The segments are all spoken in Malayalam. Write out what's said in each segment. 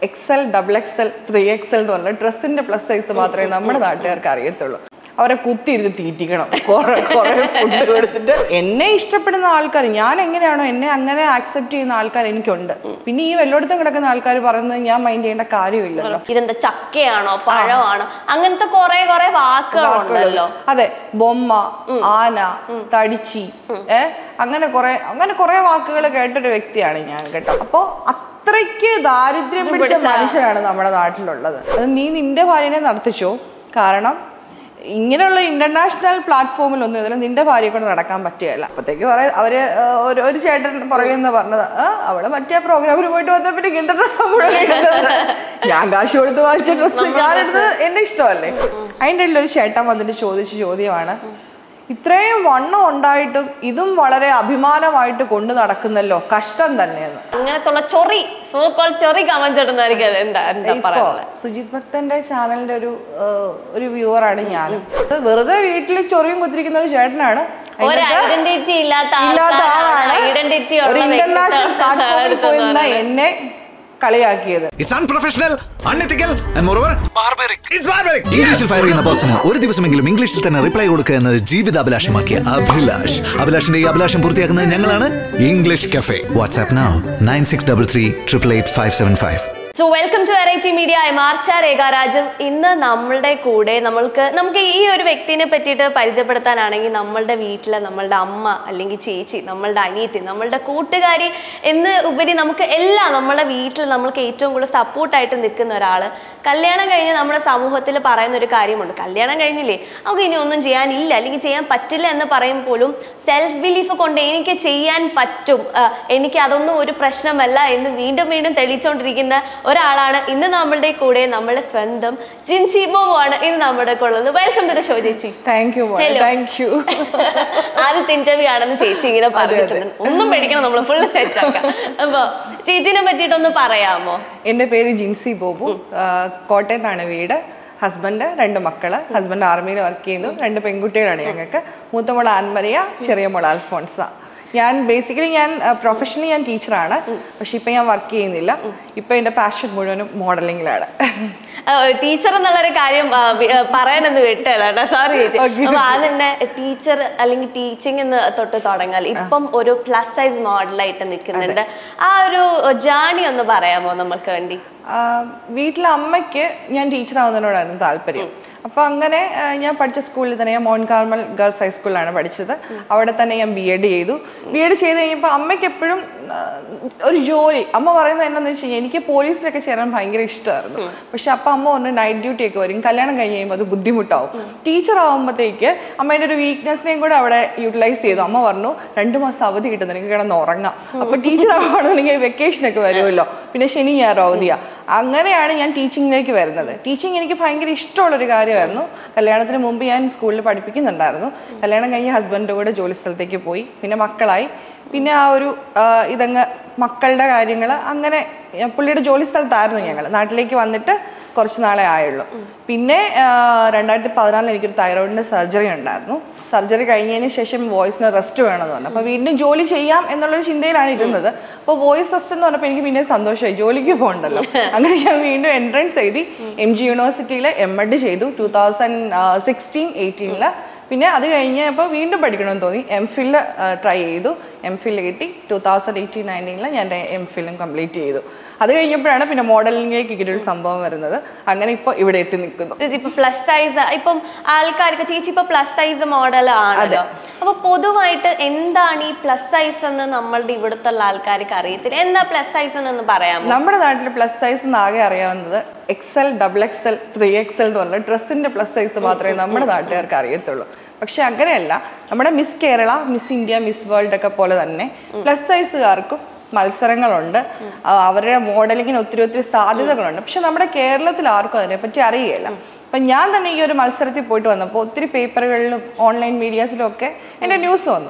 Excel double XL three XL എന്ന് പറഞ്ഞ ഡ്രസ്സിന്റെ പ്ലസ് സൈസ് മാത്രമേ നമ്മുടെ നാട്ടുകാർക്ക് അറിയത്തുള്ളൂ അവരെ കുത്തിയിരുന്ന് തീറ്റിക്കണം കുറെ കുറെ ഫുഡ് കൊടുത്തിട്ട് എന്നെ ഇഷ്ടപ്പെടുന്ന ആൾക്കാർ ഞാൻ എങ്ങനെയാണോ എന്നെ അങ്ങനെ ആക്സെപ്റ്റ് ചെയ്യുന്ന ആൾക്കാർ എനിക്കുണ്ട് പിന്നെ ഈ വല്ലോടത്തും കിടക്കുന്ന ആൾക്കാർ പറയുന്നത് ഞാൻ മൈൻഡ് ചെയ്യേണ്ട കാര്യമില്ലല്ലോ ഇതെന്താ ചക്കയാണോ പഴമാണോ അങ്ങനത്തെ കുറെ കുറെ വാക്കുകളുണ്ടല്ലോ അതെ ബൊമ്മ ആന തടിച്ചി ഏ അങ്ങനെ കുറെ അങ്ങനെ കുറെ വാക്കുകൾ കേട്ടൊരു വ്യക്തിയാണ് ഞാൻ കേട്ടോ അപ്പോ അത്രയ്ക്ക് ദാരിദ്ര്യം പിടിച്ച മനുഷ്യരാണ് നമ്മുടെ നാട്ടിലുള്ളത് അത് നീ നിന്റെ ഭാര്യനെ നടത്തിച്ചോ കാരണം ഇങ്ങനെയുള്ള ഇന്റർനാഷണൽ പ്ലാറ്റ്ഫോമിലൊന്നും ഇതിൽ നിന്റെ ഭാര്യയെ കൊണ്ട് നടക്കാൻ പറ്റുകയില്ല അപ്പത്തേക്ക് പറയാ അവര് ആ, ഒരു ഒരു ചേട്ടൻ പുറകെ നിന്ന് പറഞ്ഞത് ആ അവള് മറ്റേ പ്രോഗ്രാമിന് പോയിട്ട് വന്നപ്പോൾ ഇങ്ങനത്തെ ഡ്രസ്സ് ഞാൻ കാശ് കൊടുത്ത് വാങ്ങിച്ച ഡ്രസ്സ് ഞാനെടുത്ത് എന്റെ ഇഷ്ടമല്ലേ അതിൻ്റെ ഇടയിൽ ഒരു ചേട്ടൻ വന്നിട്ട് ചോദിച്ച ചോദ്യമാണ് ഇത്രയും വണ്ണം ഉണ്ടായിട്ടും ഇതും വളരെ അഭിമാനമായിട്ട് കൊണ്ടു നടക്കുന്നല്ലോ കഷ്ടം തന്നെയെന്ന് അങ്ങനത്തുള്ള ചൊറി സോക്കോൾ ചൊറി കമഞ്ചിടുന്നതായിരിക്കും അത് എന്താ എന്താ ഇപ്പോ പറയാനുള്ളത് സുജിത് ഭക്തന്റെ ചാനലിന്റെ ഒരു ആ, ഒരു വ്യൂവറാണ് ഞാൻ വെറുതെ വീട്ടിൽ ചൊറിയും കുത്തിരിക്കുന്ന ഒരു ചേട്ടനാണ് ഒരു എന്നിട്ട് ഐഡന്റിറ്റി ഇല്ലാത്ത ഇല്ലാത്ത ആളാണ് ഐഡന്റിറ്റി ഒരു ഉള്ള ഇന്റർനാഷണൽ പ്ലാറ്റ്ഫോമിൽ പോയി വ്യക്തിത്വം നിന്ന എന്നെ കളിയാക്കിയത് It's unprofessional, unethical, and moreover, barbaric. It's barbaric. ഇംഗ്ലീഷിൽ ഫയർ ചെയ്യുന്ന പേഴ്സണ് ഒരു ദിവസമെങ്കിലും ഇംഗ്ലീഷിൽ തന്നെ റിപ്ലൈ കൊടുക്കുക എന്നത് ജീവിതാഭിലാഷമാക്കിയ അഭിലാഷ് അഭിലാഷിന്റെ ഈ അഭിലാഷം പൂർത്തിയാക്കുന്നത് ഞങ്ങളാണ് English cafe WhatsApp now nine six double three triple eight five seven five so welcome to Variety Media I മാർച്ച രേഖാരാജൻ ഇന്ന് നമ്മളുടെ കൂടെ നമ്മൾക്ക് നമുക്ക് ഈ ഒരു വ്യക്തിനെ പറ്റിയിട്ട് പരിചയപ്പെടുത്താനാണെങ്കിൽ നമ്മളുടെ വീട്ടിലെ നമ്മളുടെ അമ്മ അല്ലെങ്കിൽ ചേച്ചി നമ്മളുടെ അനിയത്തി നമ്മളുടെ കൂട്ടുകാരി എന്ന് ഉപരി നമുക്ക് എല്ലാം നമ്മുടെ വീട്ടിൽ നമ്മൾക്ക് ഏറ്റവും കൂടുതൽ സപ്പോർട്ടായിട്ട് നിൽക്കുന്ന ഒരാൾ കല്യാണം കഴിഞ്ഞ് നമ്മുടെ സമൂഹത്തിൽ പറയുന്ന ഒരു കാര്യമുണ്ട് കല്യാണം കഴിഞ്ഞില്ലേ നമുക്ക് ഇനി ഒന്നും ചെയ്യാനില്ല അല്ലെങ്കിൽ ചെയ്യാൻ പറ്റില്ല എന്ന് പറയും പോലും സെൽഫ് ബിലീഫ് കൊണ്ട് എനിക്ക് ചെയ്യാൻ പറ്റും ആ, എനിക്ക് അതൊന്നും ഒരു പ്രശ്നമല്ല എന്ന് വീണ്ടും വീണ്ടും തെളിയിച്ചുകൊണ്ടിരിക്കുന്ന ഒരാളാണ് ഇന്ന് നമ്മളുടെ കൂടെ നമ്മുടെ സ്വന്തം ജിൻസി മോമോ ആണ് ഇന്ന് നമ്മുടെ കൂടെ ഉള്ളത് വെൽക്കം ടു ദ ഷോ ചേച്ചി thank you Hello. Thank you ആദ്യത്തെ ഇന്റർവ്യൂ ആണെന്ന് ചേച്ചി ഇങ്ങനെ പറഞ്ഞിട്ടുണ്ട് ഒന്നും പേടിക്കണം നമ്മൾ ഫുൾ സെറ്റ് ആക്കാം അപ്പൊ ചേച്ചിനെ പറ്റിയിട്ടൊന്ന് പറയാമോ എൻ്റെ പേര് ജിൻസി ബോബു ആ, കോട്ടയത്താണ് വീട് ഹസ്ബൻഡ് രണ്ട് മക്കള് ഹസ്ബൻഡ് ആർമിയിൽ വർക്ക് ചെയ്യുന്നു രണ്ട് പെൺകുട്ടികളാണ് ഞങ്ങൾക്ക് മൂത്ത മോൾ ആൻമരിയ ചെറിയ മോൾ അൽഫോൺസ ഞാൻ ബേസിക്കലി ഞാൻ പ്രൊഫഷണലി ഞാൻ ടീച്ചറാണ് പക്ഷെ ഇപ്പം ഞാൻ വർക്ക് ചെയ്യുന്നില്ല ഇപ്പം എൻ്റെ പാഷൻ മുഴുവനും മോഡലിങ്ങിലാണ് ടീച്ചർ എന്നുള്ളൊരു കാര്യം ആ, വി- ആ, പറയാനൊന്ന് വിട്ടല്ല സോറി ചേച്ചി Okay, അപ്പൊ അതിന്റെ ടീച്ചർ അല്ലെങ്കിൽ ടീച്ചിങ് എന്ന് തൊട്ട് തുടങ്ങാൽ ഇപ്പം ഒരു പ്ലസ് സൈസ് മോഡലായിട്ട് നിൽക്കുന്നുണ്ട് ആ ഒരു ജേണി ഒന്ന് പറയാമോ നമുക്ക് വേണ്ടി ആ, വീട്ടിലെ അമ്മയ്ക്ക് ഞാൻ ടീച്ചറാവുന്നതിനോടായിരുന്നു താല്പര്യം അപ്പോൾ അങ്ങനെ ആ, ഞാൻ പഠിച്ച സ്കൂളിൽ തന്നെ ഞാൻ മോൺ കാർമൽ ഗേൾസ് ഹൈസ്കൂളിലാണ് പഠിച്ചത് അവിടെ തന്നെ ഞാൻ ബി എഡ് ചെയ്തു ബി എഡ് ചെയ്ത് കഴിഞ്ഞപ്പോൾ അമ്മയ്ക്ക് എപ്പോഴും ആ, ഒരു ജോലി അമ്മ പറയുന്നത് എന്താണെന്ന് വെച്ച് കഴിഞ്ഞാൽ എനിക്ക് പോലീസിലൊക്കെ ചേരാൻ ഭയങ്കര ഇഷ്ടമായിരുന്നു പക്ഷെ അപ്പം അമ്മ പറഞ്ഞു നൈറ്റ് ഡ്യൂട്ടി ഒക്കെ വരും കല്യാണം കഴിഞ്ഞ് കഴിയുമ്പോൾ അത് ബുദ്ധിമുട്ടാവും ടീച്ചർ ആവുമ്പോഴത്തേക്ക് അമ്മേൻ്റെ ഒരു വീക്ക്നെസ്സിനെയും കൂടെ അവിടെ യൂട്ടിലൈസ് ചെയ്തു അമ്മ പറഞ്ഞു രണ്ട് മാസം അവധി കിട്ടും നിനക്ക് കിടന്ന് ഉറങ്ങാം അപ്പോൾ ടീച്ചർ ആവുകയാണെന്നുണ്ടെങ്കിൽ വെക്കേഷൻ ഒക്കെ വരുമല്ലോ പിന്നെ ശനി ഞായർ അവധിയാ അങ്ങനെയാണ് ഞാൻ ടീച്ചിങ്ങിലേക്ക് വരുന്നത് ടീച്ചിങ് എനിക്ക് ഭയങ്കര ഇഷ്ടമുള്ളൊരു കാര്യമായിരുന്നു കല്യാണത്തിന് മുമ്പ് ഞാൻ സ്കൂളിൽ പഠിപ്പിക്കുന്നുണ്ടായിരുന്നു കല്യാണം കഴിഞ്ഞ് ഹസ്ബൻഡിൻ്റെ കൂടെ ജോലി സ്ഥലത്തേക്ക് പോയി പിന്നെ മക്കളായി പിന്നെ ആ ഒരു ആ, ഇതങ്ങ് മക്കളുടെ കാര്യങ്ങൾ അങ്ങനെ ഞാൻ പുള്ളിയുടെ ജോലി സ്ഥലത്തായിരുന്നു ഞങ്ങൾ നാട്ടിലേക്ക് വന്നിട്ട് കുറച്ച് നാളെ ആയുള്ളൂ പിന്നെ ആ, രണ്ടായിരത്തി പതിനാലിൽ എനിക്കൊരു തൈറോയിഡിൻ്റെ സർജറി ഉണ്ടായിരുന്നു സർജറി കഴിഞ്ഞതിന് ശേഷം വോയിസിന് റെസ്റ്റ് വേണമെന്ന് പറഞ്ഞു അപ്പോൾ വീണ്ടും ജോലി ചെയ്യാം എന്നുള്ളൊരു ചിന്തയിലാണ് ഇരുന്നത് അപ്പോൾ വോയിസ് റെസ്റ്റ് എന്ന് പറഞ്ഞപ്പോൾ എനിക്ക് പിന്നെ സന്തോഷമായി ജോലിക്ക് പോകണ്ടല്ലോ അങ്ങനെ ഞാൻ വീണ്ടും എൻട്രൻസ് എഴുതി എം ജി യൂണിവേഴ്സിറ്റിയിൽ എം എഡ് ചെയ്തു ടൂ തൗസൻഡ് സിക്സ്റ്റീൻ എയ്റ്റീനിൽ പിന്നെ അത് കഴിഞ്ഞപ്പോൾ വീണ്ടും പഠിക്കണമെന്ന് തോന്നി എം ഫില്ല് ട്രൈ ചെയ്തു എം ഫില്ല് കിട്ടി ടൂ തൗസൻഡ് എയ്റ്റീൻ നയൻറ്റീനിൽ ഞാൻ എം ഫില്ലും കംപ്ലീറ്റ് ചെയ്തു അത് കഴിഞ്ഞപ്പോഴാണ് പിന്നെ മോഡലിംഗിലേക്ക് ഇങ്ങനെ ഒരു സംഭവം വരുന്നത് അങ്ങനെ ഇപ്പോൾ ഇവിടെ എത്തി നിൽക്കുന്നു ചേച്ചി ഇപ്പൊ പ്ലസ് സൈസ് ഇപ്പം ആൾക്കാർക്ക് ചേച്ചി ഇപ്പൊ പ്ലസ് സൈസ് മോഡൽ ആണല്ലോ അപ്പൊ പൊതുവായിട്ട് എന്താണ് ഈ പ്ലസ് സൈസ് എന്ന് നമ്മളുടെ ഇവിടുത്തെ ഉള്ള ആൾക്കാർക്ക് അറിയത്തില്ല എന്താ പ്ലസ് സൈസ് എന്ന് പറയാമോ നമ്മുടെ നാട്ടിൽ പ്ലസ് സൈസ് ആകെ അറിയാവുന്നത് XL double XL three XL എന്ന് പറഞ്ഞ ഡ്രസ്സിന്റെ പ്ലസ് സൈസ് മാത്രമേ നമ്മുടെ നാട്ടുകാർക്ക് അറിയത്തുള്ളൂ പക്ഷെ അങ്ങനെയല്ല നമ്മുടെ Miss Kerala Miss India Miss World ഒക്കെ പോലെ തന്നെ പ്ലസ് സൈസുകാർക്കും മത്സരങ്ങളുണ്ട് ആ, അവരുടെ മോഡലിങ്ങിന് ഒത്തിരി ഒത്തിരി സാധ്യതകളുണ്ട് പക്ഷെ നമ്മുടെ കേരളത്തിൽ ആർക്കും അതിനെപ്പറ്റി അറിയില്ല അപ്പം ഞാൻ തന്നെ ഈ ഒരു മത്സരത്തിൽ പോയിട്ട് വന്നപ്പോൾ ഒത്തിരി പേപ്പറുകളിലും ഓൺലൈൻ മീഡിയാസിലും ഒക്കെ എൻ്റെ ന്യൂസ് വന്നു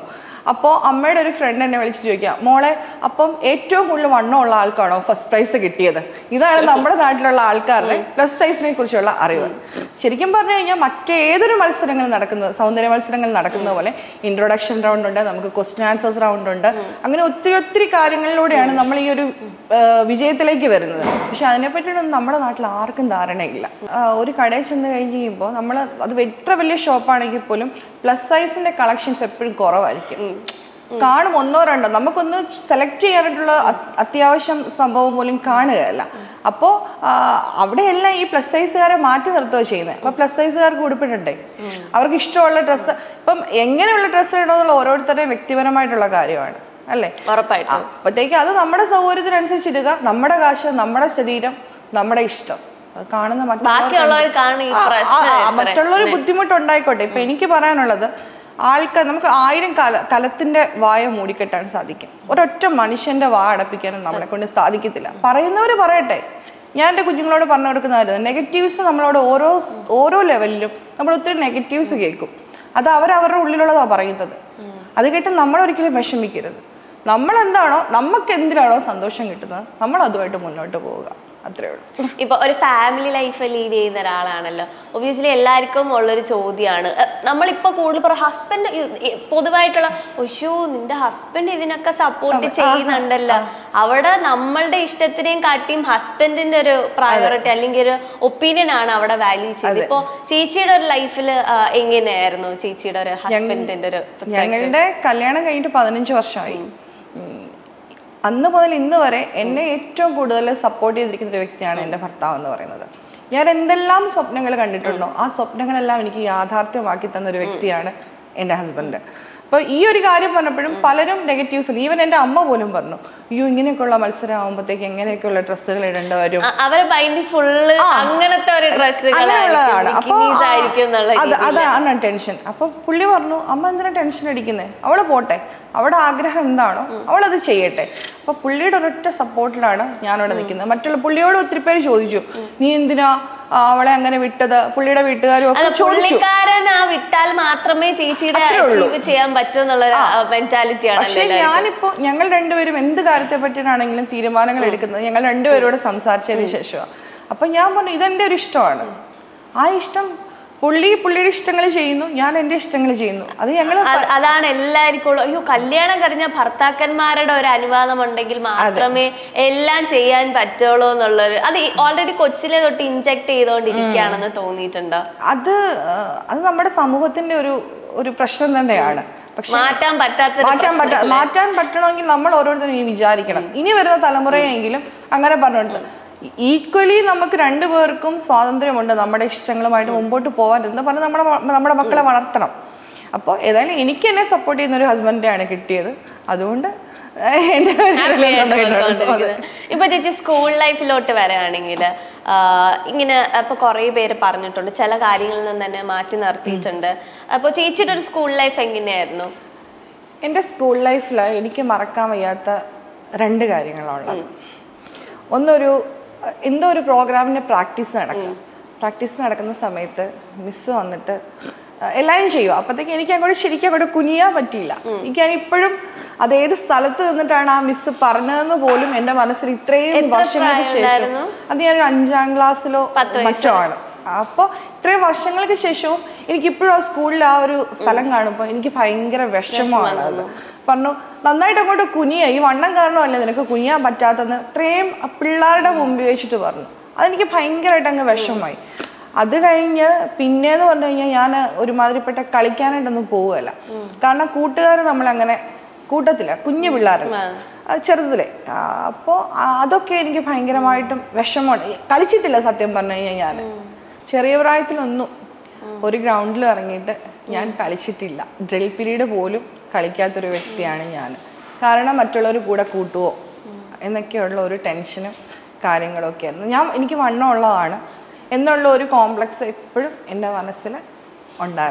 അപ്പോൾ അമ്മയുടെ ഒരു ഫ്രണ്ട് എന്നെ വിളിച്ച് ചോദിക്കാം മോളെ അപ്പം ഏറ്റവും കൂടുതൽ വണ്ണമുള്ള ആൾക്കാണോ ഫസ്റ്റ് പ്രൈസ് കിട്ടിയത് ഇതാണ് നമ്മുടെ നാട്ടിലുള്ള ആൾക്കാരുടെ പ്ലസ് സൈസിനെ കുറിച്ചുള്ള അറിവ് ശരിക്കും പറഞ്ഞു കഴിഞ്ഞാൽ മറ്റേതൊരു മത്സരങ്ങൾ നടക്കുന്നത് സൗന്ദര്യ മത്സരങ്ങൾ നടക്കുന്നത് പോലെ ഇൻട്രൊഡക്ഷൻ റൗണ്ട് ഉണ്ട് നമുക്ക് ക്വസ്റ്റ്യൻ ആൻസേഴ്സ് റൗണ്ട് ഉണ്ട് അങ്ങനെ ഒത്തിരി ഒത്തിരി കാര്യങ്ങളിലൂടെയാണ് നമ്മൾ ഈ ഒരു ആ, വിജയത്തിലേക്ക് വരുന്നത് പക്ഷെ അതിനെപ്പറ്റിയൊന്നും നമ്മുടെ നാട്ടിൽ ആർക്കും ധാരണയില്ല ആ, ഒരു കടയിൽ ചെന്ന് കഴിഞ്ഞ് കഴിയുമ്പോൾ നമ്മൾ അത് എത്ര വലിയ ഷോപ്പാണെങ്കിൽ പോലും പ്ലസ് സൈസിന്റെ കളക്ഷൻസ് എപ്പോഴും കുറവായിരിക്കും കാണും ഒന്നോ രണ്ടോ നമുക്കൊന്ന് സെലക്ട് ചെയ്യാനായിട്ടുള്ള അത്- അത്യാവശ്യം സംഭവം പോലും കാണുകയല്ല അപ്പോൾ അവിടെയെല്ലാം ഈ പ്ലസ് സൈസുകാരെ മാറ്റി നിർത്തുക ചെയ്യുന്നത് അപ്പൊ പ്ലസ് സൈസുകാർക്ക് ഉടുപ്പിടണ്ടേ അവർക്ക് ഇഷ്ടമുള്ള ഡ്രസ്സ് ഇപ്പം എങ്ങനെയുള്ള ഡ്രസ്സ് ഇടണമെന്നുള്ള ഓരോരുത്തരുടെയും വ്യക്തിപരമായിട്ടുള്ള കാര്യമാണ് അല്ലേ ഉറപ്പായിട്ടും അപ്പോഴത്തേക്ക് അത് നമ്മുടെ സൗകര്യത്തിനനുസരിച്ച് ഇടുക നമ്മുടെ കാശ് നമ്മുടെ ശരീരം നമ്മുടെ ഇഷ്ടം അത് കാണുന്ന മറ്റുള്ളവർക്ക് ബാക്കിയുള്ളവർക്കാണ് ഈ ആ, ആ, പ്രശ്നം ആ, എത്ര. മറ്റുള്ളൊരു ബുദ്ധിമുട്ടുണ്ടായിക്കോട്ടെ ഇപ്പൊ എനിക്ക് പറയാനുള്ളത് ആൾക്കാർ നമുക്ക് ആയിരം കല കലത്തിന്റെ വായ മൂടിക്കെട്ടാൻ സാധിക്കും ഒരൊറ്റ മനുഷ്യന്റെ വാ അടപ്പിക്കാനും നമ്മളെ കൊണ്ട് സാധിക്കത്തില്ല പറയുന്നവര് പറയട്ടെ ഞാൻ എൻ്റെ കുഞ്ഞുങ്ങളോട് പറഞ്ഞു കൊടുക്കുന്നതായിരുന്നു നെഗറ്റീവ്സ് നമ്മളോട് ഓരോ സ്- ഓരോ ലെവലിലും നമ്മൾ ഒത്തിരി നെഗറ്റീവ്സ് കേൾക്കും അത് അവരവരുടെ ഉള്ളിലുള്ളതാണ് പറയുന്നത് അത് കേട്ട് നമ്മൾ ഒരിക്കലും വിഷമിക്കരുത് നമ്മൾ എന്താണോ നമുക്ക് എന്തിനാണോ സന്തോഷം കിട്ടുന്നത് നമ്മൾ അതുമായിട്ട് മുന്നോട്ട് പോവുക അത്രേ ഉള്ളൂ ഇപ്പൊ ഒരു ഫാമിലി ലൈഫ് ലീഡ് ചെയ്യുന്ന ഒരാളാണല്ലോ ഒബിയസ്ലി എല്ലാവർക്കും ഉള്ളൊരു ചോദ്യമാണ് അഹ് നമ്മളിപ്പോ കൂടുതൽ പറ ഹസ്ബൻഡ് പൊതുവായിട്ടുള്ള ഒയ്യോ നിന്റെ ഹസ്ബൻഡ് ഇതിനൊക്കെ സപ്പോർട്ട് ചെയ്യുന്നുണ്ടല്ലോ അവിടെ നമ്മളുടെ ഇഷ്ടത്തിനെയും കാട്ടിയും ഹസ്ബൻഡിന്റെ ഒരു പ്രയോറിറ്റി അല്ലെങ്കിൽ ഒരു ഒപ്പീനിയൻ ആണ് അവിടെ വാല്യൂ ചെയ്തത് ഇപ്പോ ചേച്ചിയുടെ ഒരു ലൈഫിൽ എങ്ങനെയായിരുന്നു ചേച്ചിയുടെ ഒരു ഹസ്ബൻഡിന്റെ ഒരു perspective? ഞങ്ങളുടെ കല്യാണം കഴിഞ്ഞിട്ട് പതിനഞ്ച് വർഷമായി ഉം. അന്ന് മുതൽ ഇന്ന് വരെ എന്നെ ഏറ്റവും കൂടുതൽ സപ്പോർട്ട് ചെയ്തിരിക്കുന്ന ഒരു വ്യക്തിയാണ് എൻ്റെ ഭർത്താവ് എന്ന് പറയുന്നത് ഞാൻ എന്തെല്ലാം സ്വപ്നങ്ങൾ കണ്ടിട്ടുണ്ടോ ആ സ്വപ്നങ്ങളെല്ലാം എനിക്ക് യാഥാർത്ഥ്യമാക്കി തന്ന ഒരു വ്യക്തിയാണ് എൻ്റെ ഹസ്ബൻഡ് അപ്പോൾ ഈ ഒരു കാര്യം പറഞ്ഞപ്പോഴും പലരും നെഗറ്റീവ്സ് ഈവൻ എൻ്റെ അമ്മ പോലും പറഞ്ഞു അയ്യോ ഇങ്ങനെയൊക്കെയുള്ള മത്സരം ആകുമ്പോഴത്തേക്ക് എങ്ങനെയൊക്കെയുള്ള ഡ്രസ്സുകൾ ഇടേണ്ടി വരും അ- അവരെ മൈൻഡിൽ ഫുള്ള് അങ്ങനത്തെ ഒരു അങ്ങനെയുള്ളതാണ് അപ്പൊ ഡ്രസ്സുകളായിരിക്കും ആയിരിക്കും എന്നുള്ള അത് അതാണ് ടെൻഷൻ അപ്പൊ പുള്ളി പറഞ്ഞു അമ്മ എന്തിനാ ടെൻഷൻ അടിക്കുന്നത് അവള് പോട്ടെ അവളുടെ ആഗ്രഹം എന്താണോ അവൾ അത് ചെയ്യട്ടെ അപ്പൊ പുള്ളിയുടെ ഒരൊറ്റ സപ്പോർട്ടിലാണ് ഞാനിവിടെ നിൽക്കുന്നത് മറ്റുള്ള പുള്ളിയോട് ഒത്തിരി പേര് ചോദിച്ചു നീ എന്തിനാ ആ, അവളെ അങ്ങനെ വിട്ടത് പുള്ളിയുടെ വീട്ടുകാരും ഒക്കെ അല്ല ചോദിച്ചു പുള്ളിക്കാരൻ ആ വിട്ടാൽ മാത്രമേ ചേച്ചിയുടെ അത്രേ ഉള്ളൂ. അച്ചീവ് ചെയ്യാൻ പറ്റൂ എന്നുള്ള മെന്റാലിറ്റി പക്ഷെ ആണല്ലോ ഞാനിപ്പോ ഞങ്ങൾ രണ്ടുപേരും എന്ത് കാര്യത്തെ പറ്റിയിട്ടാണെങ്കിലും തീരുമാനങ്ങൾ എടുക്കുന്നത് ഞങ്ങൾ രണ്ടുപേരോട് സംസാരിച്ചതിന് ശേഷമാണ് അപ്പൊ ഞാൻ പറഞ്ഞു ഇതെന്റെ ഒരു ഇഷ്ടമാണ് ആ ഇഷ്ടം പുള്ളി പുള്ളിയുടെ ഇഷ്ടങ്ങൾ ചെയ്യുന്നു ഞാൻ എന്റെ ഇഷ്ടങ്ങൾ ചെയ്യുന്നു അത് ഞങ്ങൾ അത് അതാണ് എല്ലാവർക്കും ഉള്ള അയ്യോ കല്യാണം കഴിഞ്ഞ ഭർത്താക്കന്മാരുടെ ഒരു അനുവാദം ഉണ്ടെങ്കിൽ മാത്രമേ എല്ലാം ചെയ്യാൻ പറ്റുള്ളൂ എന്നുള്ളൊരു അത് ഓൾറെഡി കൊച്ചിലെ തൊട്ട് ഇൻജെക്ട് ചെയ്തോണ്ടിരിക്കുകയാണെന്ന് തോന്നിയിട്ടുണ്ടോ അത് ആ, അത് നമ്മുടെ സമൂഹത്തിന്റെ ഒരു ഒരു പ്രശ്നം തന്നെയാണ് പക്ഷെ മാറ്റാൻ പറ്റാത്ത മാറ്റാൻ പറ്റ മാറ്റാൻ പറ്റണമെങ്കിൽ നമ്മൾ ഓരോരുത്തരും ഇനി വിചാരിക്കണം ഇനി വരുന്ന തലമുറയെങ്കിലും അങ്ങനെ പറഞ്ഞു കൊടുത്തു ഈക്വലി നമുക്ക് രണ്ടുപേർക്കും സ്വാതന്ത്ര്യമുണ്ട് നമ്മുടെ ഇഷ്ടങ്ങളുമായിട്ട് മുമ്പോട്ട് പോകാൻ എന്ന് പറഞ്ഞ് നമ്മുടെ മ- നമ്മുടെ മക്കളെ വളർത്തണം അപ്പോൾ ഏതായാലും എനിക്ക് എന്നെ സപ്പോർട്ട് ചെയ്യുന്ന ഒരു ഹസ്ബൻഡിനെയാണ് കിട്ടിയത് അതുകൊണ്ട് എൻ്റെ ഇപ്പൊ ചേച്ചി സ്കൂൾ ലൈഫിലോട്ട് വരികയാണെങ്കിൽ ഇങ്ങനെ ഇപ്പൊ കുറേ പേര് പറഞ്ഞിട്ടുണ്ട് ചില കാര്യങ്ങളിൽ നിന്ന് തന്നെ മാറ്റി നിർത്തിയിട്ടുണ്ട് അപ്പൊ ചേച്ചിയുടെ ഒരു സ്കൂൾ ലൈഫ് എങ്ങനെയായിരുന്നു എൻ്റെ സ്കൂൾ ലൈഫിൽ എനിക്ക് മറക്കാൻ വയ്യാത്ത രണ്ട് കാര്യങ്ങളുള്ളത് ഒന്നൊരു അഹ് എന്തോ ഒരു പ്രോഗ്രാമിൻ്റെ പ്രാക്ടീസ് നടക്കും പ്രാക്ടീസ് നടക്കുന്ന സമയത്ത് മിസ്സ് വന്നിട്ട് അഹ് എല്ലാവരും ചെയ്യുക അപ്പോഴത്തേക്ക് എനിക്ക് അങ്ങോട്ട് ശരിക്കും അങ്ങോട്ട് കുനിയാൻ പറ്റിയില്ല എനിക്ക് ഇപ്പോഴും അത് ഏത് സ്ഥലത്ത് നിന്നിട്ടാണ് ആ മിസ്സ് പറഞ്ഞതെന്ന് പോലും എൻ്റെ മനസ്സിൽ ഇത്രയും വർഷങ്ങൾക്ക് ശേഷം പ്രായമുണ്ടായിരുന്നു? അത് ഞാനൊരു അഞ്ചാം ക്ലാസ്സിലോ പത്ത് വയസ്സ്. മറ്റോ ആണ് അപ്പോൾ ഇത്രയും വർഷങ്ങൾക്ക് ശേഷവും എനിക്ക് ഇപ്പോഴും ആ സ്കൂളിൽ ആ ഒരു സ്ഥലം കാണുമ്പോൾ എനിക്ക് ഭയങ്കര വിഷമമാണ് അത് പറഞ്ഞു നന്നായിട്ട് അങ്ങോട്ട് കുനിയ ഈ വണ്ണം കാരണമല്ലേ നിനക്ക് കുനിയാൻ പറ്റാത്തെന്ന് ഇത്രയും പിള്ളേരുടെ മുമ്പിൽ വെച്ചിട്ട് പറഞ്ഞു അതെനിക്ക് ഭയങ്കരമായിട്ട് അങ്ങ് വിഷമമായി അത് കഴിഞ്ഞ് പിന്നേന്ന് പറഞ്ഞു കഴിഞ്ഞാൽ ഞാൻ ഒരുമാതിരിപ്പെട്ട കളിക്കാനായിട്ടൊന്നും പോവുകയല്ല കാരണം കൂട്ടുകാർ നമ്മളങ്ങനെ കൂട്ടത്തില്ല കുഞ്ഞു പിള്ളേരല്ല ആ, ചെറുതിലെ അപ്പോൾ അതൊക്കെ എനിക്ക് ഭയങ്കരമായിട്ടും വിഷമമാണ് കളിച്ചിട്ടില്ല സത്യം പറഞ്ഞു കഴിഞ്ഞാൽ ഞാൻ ചെറിയ പ്രായത്തിലൊന്നും ഒരു ഗ്രൗണ്ടിൽ ഇറങ്ങിയിട്ട് ഞാൻ കളിച്ചിട്ടില്ല ഡ്രിൽ പീരീഡ് പോലും കളിക്കാത്തൊരു വ്യക്തിയാണ് ഞാൻ കാരണം മറ്റുള്ളവർ കൂടെ കൂട്ടുവോ എന്നൊക്കെയുള്ള ഒരു ടെൻഷനും കാര്യങ്ങളൊക്കെ ആയിരുന്നു ഞാൻ എനിക്ക് വണ്ണം ഉള്ളതാണ് എന്നുള്ള ഒരു കോംപ്ലക്സ് എപ്പോഴും എൻ്റെ മനസ്സിൽ ഉണ്ടായിരുന്നു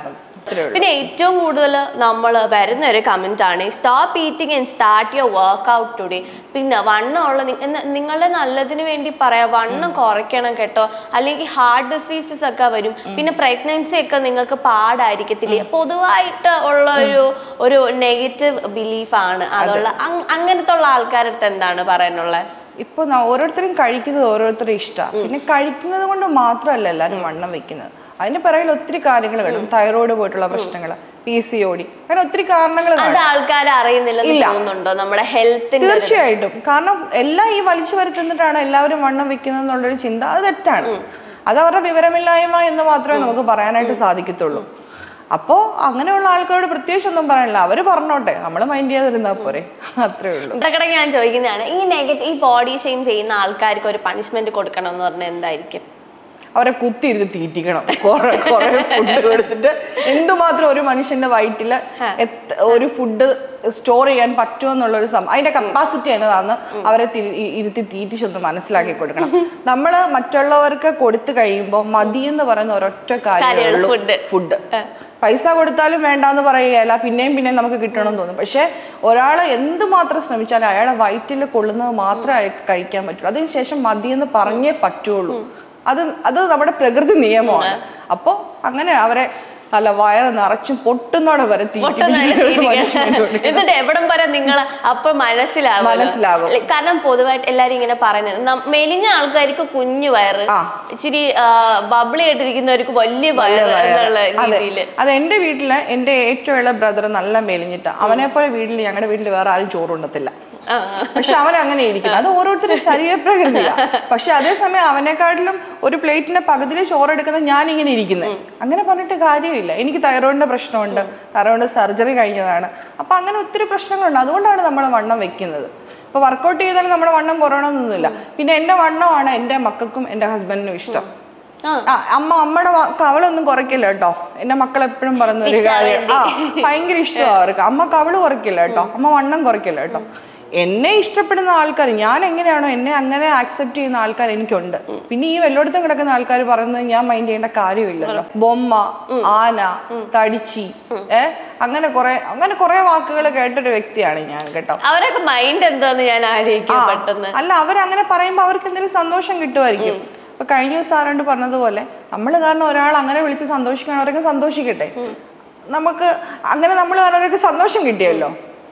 പിന്നെ ഏറ്റവും കൂടുതൽ നമ്മൾ വരുന്ന ഒരു കമന്റ് ആണ് stop eating and start your workout today പിന്നെ വണ്ണമുള്ള നി- എന്ന- നിങ്ങളുടെ നല്ലതിന് വേണ്ടി പറയാം വണ്ണം കുറയ്ക്കണം കേട്ടോ അല്ലെങ്കിൽ ഹാർട്ട് ഡിസീസസ് ഒക്കെ വരും പിന്നെ പ്രഗ്നൻസി ഒക്കെ നിങ്ങൾക്ക് പാടായിരിക്കത്തില്ലേ പൊതുവായിട്ട് ഉള്ള ഒരു ഒരു നെഗറ്റീവ് ബിലീഫാണ് അതുള്ള അങ്- അങ്ങനത്തെ ഉള്ള ആൾക്കാരുടെ അടുത്ത് എന്താണ് പറയാനുള്ളത് ഇപ്പൊ ന- ഓരോരുത്തരും കഴിക്കുന്നത് ഓരോരുത്തരുടെ ഇഷ്ടമാണ് പിന്നെ കഴിക്കുന്നത് കൊണ്ട് മാത്രമല്ല എല്ലാവരും വണ്ണം വെക്കുന്നത് അതിന് പിറകിൽ ഒത്തിരി കാര്യങ്ങൾ കാണും തൈറോയ്ഡ് പോയിട്ടുള്ള പ്രശ്നങ്ങൾ പി സി ഒ ഡി അങ്ങനെ ഒത്തിരി കാരണങ്ങൾ അത് കാണും ആൾക്കാർ അറിയുന്നില്ലെന്ന് ഇല്ല. തോന്നുന്നുണ്ടോ നമ്മുടെ ഹെൽത്തിന്റെ തീർച്ചയായിട്ടും കാരണം എല്ലാം ഈ വലിച്ചു വരുത്തുന്നിട്ടാണ് എല്ലാവരും വണ്ണം വെക്കുന്നത് എന്നുള്ളൊരു ചിന്ത അത് തെറ്റാണ് അത് അവരുടെ വിവരമില്ലായ്മ എന്ന് മാത്രമേ നമുക്ക് പറയാനായിട്ട് സാധിക്കത്തുള്ളൂ അപ്പോ അങ്ങനെയുള്ള ആൾക്കാരോട് പ്രത്യേകിച്ച് ഒന്നും പറയാനില്ല അവര് പറഞ്ഞോട്ടെ നമ്മൾ മൈൻഡ് ചെയ്യാതിരുന്നാ പോരെ അത്രേ ഉള്ളൂ ഇടക്കിടക്ക് ഞാൻ ചോദിക്കുന്നതാണ് ഈ നെഗറ്റീവ് ഈ ബോഡി ഷെയിം ചെയ്യുന്ന ആൾക്കാർക്ക് ഒരു പണിഷ്മെന്റ് കൊടുക്കണം എന്ന് പറഞ്ഞാൽ എന്തായിരിക്കും അവരെ കുത്തിയിരുന്ന് തീറ്റിക്കണം കുറെ കുറെ ഫുഡ് കൊടുത്തിട്ട് എന്തുമാത്രം ഒരു മനുഷ്യന്റെ വയറ്റില് എത്ര- ഒരു ഫുഡ് സ്റ്റോർ ചെയ്യാൻ പറ്റുമോ എന്നുള്ള ഒരു സം അതിന്റെ കപ്പാസിറ്റി എന്നതാന്ന് അവരെ തി- ഇ- ഇരുത്തി തീറ്റിച്ചൊന്ന് മനസ്സിലാക്കി കൊടുക്കണം നമ്മള് മറ്റുള്ളവർക്ക് കൊടുത്തു കഴിയുമ്പോൾ മതി എന്ന് പറയുന്ന ഒരൊറ്റ കാര്യമുള്ളൂ, കാര്യമുള്ളൂ food. ഫുഡ് പൈസ കൊടുത്താലും വേണ്ടാന്ന് പറയുകയല്ല പിന്നെയും പിന്നെയും നമുക്ക് കിട്ടണമെന്ന് തോന്നും പക്ഷെ ഒരാൾ എന്തുമാത്രം ശ്രമിച്ചാലും അയാളുടെ വയറ്റിൽ കൊള്ളുന്നത് മാത്രമേ അയാൾക്ക് കഴിക്കാൻ പറ്റുള്ളൂ അതിനുശേഷം മതിയെന്ന് പറഞ്ഞേ പറ്റുള്ളൂ അത് അത് നമ്മുടെ പ്രകൃതി നിയമമാണ് അപ്പോൾ അങ്ങനെ അവരെ നല്ല വയറ് നിറച്ചും പൊട്ടുന്നോടെ വരെ തീറ്റിപ്പിച്ചിട്ട് ഒരു മനുഷ്യന് കൊടുക്കണം. എന്നിട്ട് എവിടം വരെ നിങ്ങൾ അപ്പൊ മനസ്സിലാവും മനസ്സിലാവും. കാരണം പൊതുവായിട്ട് എല്ലാരും ഇങ്ങനെ പറയുന്നത് നം- മെലിഞ്ഞ ആൾക്കാർക്ക് കുഞ്ഞു വയറ് ആ. ഇച്ചിരി ബബിളി ആയിട്ടിരിക്കുന്നവർക്ക് വലിയ വയറ് എന്നുള്ള അതെ രീതിയില് അത് എന്റെ വീട്ടില് എന്റെ ഏറ്റവും ഇളയ ബ്രദർ നല്ല മെലിഞ്ഞിട്ടാ അവനെ പോലെ വീട്ടിൽ ഞങ്ങളുടെ വീട്ടിൽ വേറെ ആരും ചോറുണ്ടത്തില്ല ആ. പക്ഷെ അവൻ അങ്ങനെ ഇരിക്കുന്നു അത് ഓരോരുത്തരുടെ ശരീരപ്രകൃതിയാണ് പക്ഷെ അതേസമയം അവനെക്കാട്ടിലും ഒരു പ്ലേറ്റിന്റെ പകുതിയിൽ ചോറെടുക്കുന്ന ഞാൻ ഇങ്ങനെ ഇരിക്കുന്നത് അങ്ങനെ പറഞ്ഞിട്ട് കാര്യമില്ല എനിക്ക് തൈറോയിഡിന്റെ പ്രശ്നമുണ്ട് തൈറോയിഡ് സർജറി കഴിഞ്ഞതാണ് അപ്പൊ അങ്ങനെ ഒത്തിരി പ്രശ്നങ്ങളുണ്ട് അതുകൊണ്ടാണ് നമ്മൾ വണ്ണം വെക്കുന്നത് ഇപ്പൊ വർക്കൗട്ട് ചെയ്താലും നമ്മുടെ വണ്ണം കുറയണമെന്നൊന്നുമില്ല പിന്നെ എന്റെ വണ്ണമാണ് എന്റെ മക്കൾക്കും എന്റെ ഹസ്ബൻഡിനും ഇഷ്ടം ആ. ആ, അമ്മ അമ്മയുടെ വ- കവളൊന്നും കുറയ്ക്കില്ല കേട്ടോ എന്റെ മക്കൾ എപ്പോഴും പറയുന്ന ഒരു പിച്ചാൻ കാര്യം ആ ഭയങ്കര ഇഷ്ടമാണ് അവർക്ക് അമ്മ കവള് കുറയ്ക്കില്ല കേട്ടോ അമ്മ വണ്ണം കുറയ്ക്കില്ല കേട്ടോ എന്നെ ഇഷ്ടപ്പെടുന്ന ആൾക്കാർ ഞാൻ എങ്ങനെയാണോ എന്നെ അങ്ങനെ ആക്സെപ്റ്റ് ചെയ്യുന്ന ആൾക്കാർ എനിക്കുണ്ട് പിന്നെ ഈ വല്ലോടത്തും കിടക്കുന്ന ആൾക്കാർ പറയുന്നത് ഞാൻ മൈൻഡ് ചെയ്യേണ്ട കാര്യമില്ലല്ലോ ബൊമ്മ ആന തടിച്ചി ഏ അങ്ങനെ കുറെ അങ്ങനെ കുറെ വാക്കുകൾ കേട്ടൊരു വ്യക്തിയാണ് ഞാൻ കേട്ടോ അവരൊക്കെ മൈൻഡ് എന്താന്ന് ഞാൻ ആലോചിക്കും ആ, പെട്ടെന്ന് അല്ല അവരങ്ങനെ പറയുമ്പോൾ അവർക്ക് എന്തെങ്കിലും സന്തോഷം കിട്ടുമായിരിക്കും ഇപ്പൊ കഴിഞ്ഞ ദിവസം ആരാണ്ട് പറഞ്ഞതുപോലെ നമ്മൾ കാരണം ഒരാൾ അങ്ങനെ വിളിച്ച് സന്തോഷിക്കണം അവരൊക്കെ സന്തോഷിക്കട്ടെ നമുക്ക് അങ്ങനെ നമ്മൾ കാരണം അവർക്ക് സന്തോഷം കിട്ടിയല്ലോ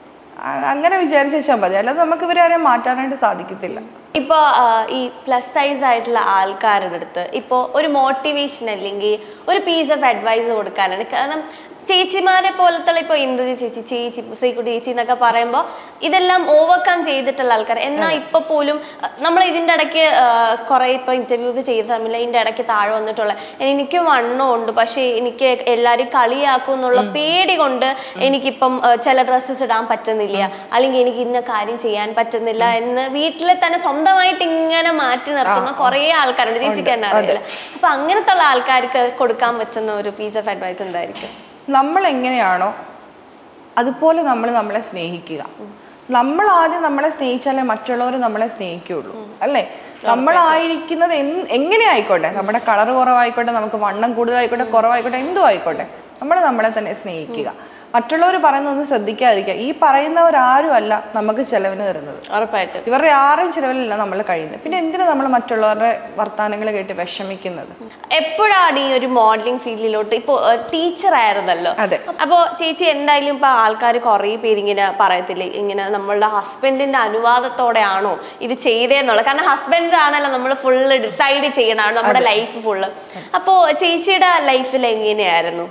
അ- അങ്ങനെ വിചാരിച്ച് വെച്ചാൽ മതി അല്ലാതെ നമുക്ക് ഇവരെ ആരെയും മാറ്റാനായിട്ട് സാധിക്കത്തില്ല ഇപ്പൊ ആ, ഈ പ്ലസ് സൈസ് ആയിട്ടുള്ള ആൾക്കാരുടെ അടുത്ത് ഇപ്പൊ ഒരു മോട്ടിവേഷൻ അല്ലെങ്കിൽ ഒരു പീസ് ഓഫ് അഡ്വൈസ് കൊടുക്കാനാണ് കാരണം ചേച്ചിമാരെ പോലത്തെ ഇപ്പൊ ഇന്ദുജി ചേച്ചി ചേച്ചി ശ്രീകുട്ടി ചേച്ചി എന്നൊക്കെ പറയുമ്പോൾ ഇതെല്ലാം ഓവർകം ചെയ്തിട്ടുള്ള ആൾക്കാർ എന്നാൽ ഇപ്പൊ പോലും നമ്മൾ ഇതിന്റെ ഇടയ്ക്ക് കുറെ ഇപ്പൊ ഇന്റർവ്യൂസ് ചെയ്ത തമ്മിൽ ഇതിന്റെ ഇടയ്ക്ക് താഴെ വന്നിട്ടുള്ള എനിക്ക് വണ്ണം ഉണ്ട് പക്ഷേ എനിക്ക് എല്ലാവരും കളിയാക്കും എന്നുള്ള പേടി കൊണ്ട് എനിക്കിപ്പം ആ, ചില ഡ്രസ്സസ് ഇടാൻ പറ്റുന്നില്ല അല്ലെങ്കിൽ എനിക്ക് ഇന്ന കാര്യം ചെയ്യാൻ പറ്റുന്നില്ല എന്ന് വീട്ടിൽ തന്നെ സ്വന്തമായിട്ട് ഇങ്ങനെ മാറ്റി നിർത്തുന്ന കുറേ ആൾക്കാരുണ്ട് ചേച്ചിക്ക് തന്നെ അറിയില്ല അപ്പൊ അങ്ങനത്തെ ഉള്ള ആൾക്കാർക്ക് കൊടുക്കാൻ പറ്റുന്ന ഒരു പീസ് ഓഫ് അഡ്വൈസ് എന്തായിരിക്കും നമ്മൾ എങ്ങനെയാണോ അതുപോലെ നമ്മൾ നമ്മളെ സ്നേഹിക്കുക നമ്മൾ ആദ്യം നമ്മളെ സ്നേഹിച്ചാലേ മറ്റുള്ളവർ നമ്മളെ സ്നേഹിക്കുകയുള്ളൂ അല്ലേ നമ്മളായിരിക്കുന്നത് എന്ത് എങ്ങനെ ആയിക്കോട്ടെ നമ്മുടെ കളർ കുറവായിക്കോട്ടെ നമുക്ക് വണ്ണം കൂടുതലായിക്കോട്ടെ കുറവായിക്കോട്ടെ എന്തും ആയിക്കോട്ടെ നമ്മൾ നമ്മളെ തന്നെ സ്നേഹിക്കുക മറ്റുള്ളവർ പറയുന്നൊന്നും ശ്രദ്ധിക്കാതിരിക്കുക ഈ പറയുന്നവരാരും അല്ല നമുക്ക് ചെലവിന് തരുന്നത് ഉറപ്പായിട്ടും ഇവരുടെ ആരും ചിലവിലല്ല നമ്മൾ കഴിയുന്നത് പിന്നെ എന്തിനു നമ്മൾ മറ്റുള്ളവരുടെ വർത്തമാനങ്ങൾ കേട്ട് വിഷമിക്കുന്നത് എപ്പോഴാണ് ഈ ഒരു മോഡലിംഗ് ഫീൽഡിലോട്ട് ഇപ്പോ ടീച്ചർ ആയിരുന്നല്ലോ അതെ. അപ്പോ ചേച്ചി എന്തായാലും ഇപ്പൊ ആൾക്കാർ കുറേ പേര് ഇങ്ങനെ പറയത്തില്ലേ ഇങ്ങനെ നമ്മളുടെ ഹസ്ബൻഡിന്റെ അനുവാദത്തോടെ ആണോ ഇത് ചെയ്തേന്നുള്ളത് കാരണം ഹസ്ബൻഡ് ആണല്ലോ നമ്മൾ ഫുള്ള് ഡിസൈഡ് ചെയ്യണമാണ് നമ്മുടെ ലൈഫ് ഫുള്ള് അപ്പോ ചേച്ചിയുടെ ലൈഫിൽ എങ്ങനെയായിരുന്നു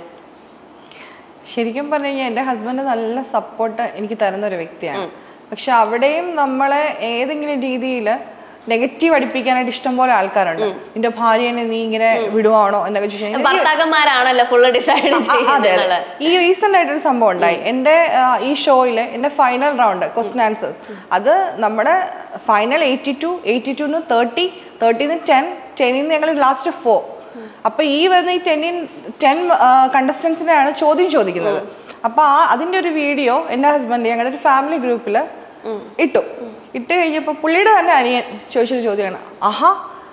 ശരിക്കും പറഞ്ഞു കഴിഞ്ഞാൽ എൻ്റെ ഹസ്ബൻഡ് നല്ല സപ്പോർട്ട് എനിക്ക് തരുന്ന ഒരു വ്യക്തിയാണ് പക്ഷെ അവിടെയും നമ്മളെ ഏതെങ്കിലും രീതിയിൽ നെഗറ്റീവ് അടിപ്പിക്കാനായിട്ട് ഇഷ്ടം പോലെ ആൾക്കാരുണ്ട് നിന്റെ ഭാര്യനെ നീ ഇങ്ങനെ വിടുവാണോ എന്നൊക്കെ ചോദിച്ചു കഴിഞ്ഞാൽ ഭർത്താക്കന്മാരാണല്ലോ ഫുള്ള് ഡിസൈഡ് അതെ അതെ ചെയ്യുന്നത് ഈ റീസെന്റ് ആയിട്ടൊരു സംഭവം ഉണ്ടായി എൻ്റെ ആ, ഈ ഷോയില് എൻ്റെ ഫൈനൽ റൗണ്ട് ക്വസ്റ്റൻ ആൻസേഴ്സ് അത് നമ്മുടെ ഫൈനൽ എയ്റ്റി ടു എയ്റ്റി ടുന്ന് തേർട്ടി തേർട്ടിന്ന് ടെൻ ടെന്നിന്ന് ഞങ്ങൾ ലാസ്റ്റ് ഫോർ അപ്പൊ ഈ വരുന്ന ഈ ടെന്നിൻ ടെൻ കണ്ടസ്റ്റൻസിനെയാണ് ചോദ്യം ചോദിക്കുന്നത് അപ്പൊ ആ അതിന്റെ ഒരു വീഡിയോ എൻ്റെ ഹസ്ബൻഡ് ഞങ്ങളുടെ ഒരു ഫാമിലി ഗ്രൂപ്പിൽ ഇട്ടു ഇട്ട് കഴിഞ്ഞപ്പോൾ പുള്ളിയുടെ തന്നെ അനിയൻ ചോദിച്ചൊരു ചോദ്യമാണ് ആഹാ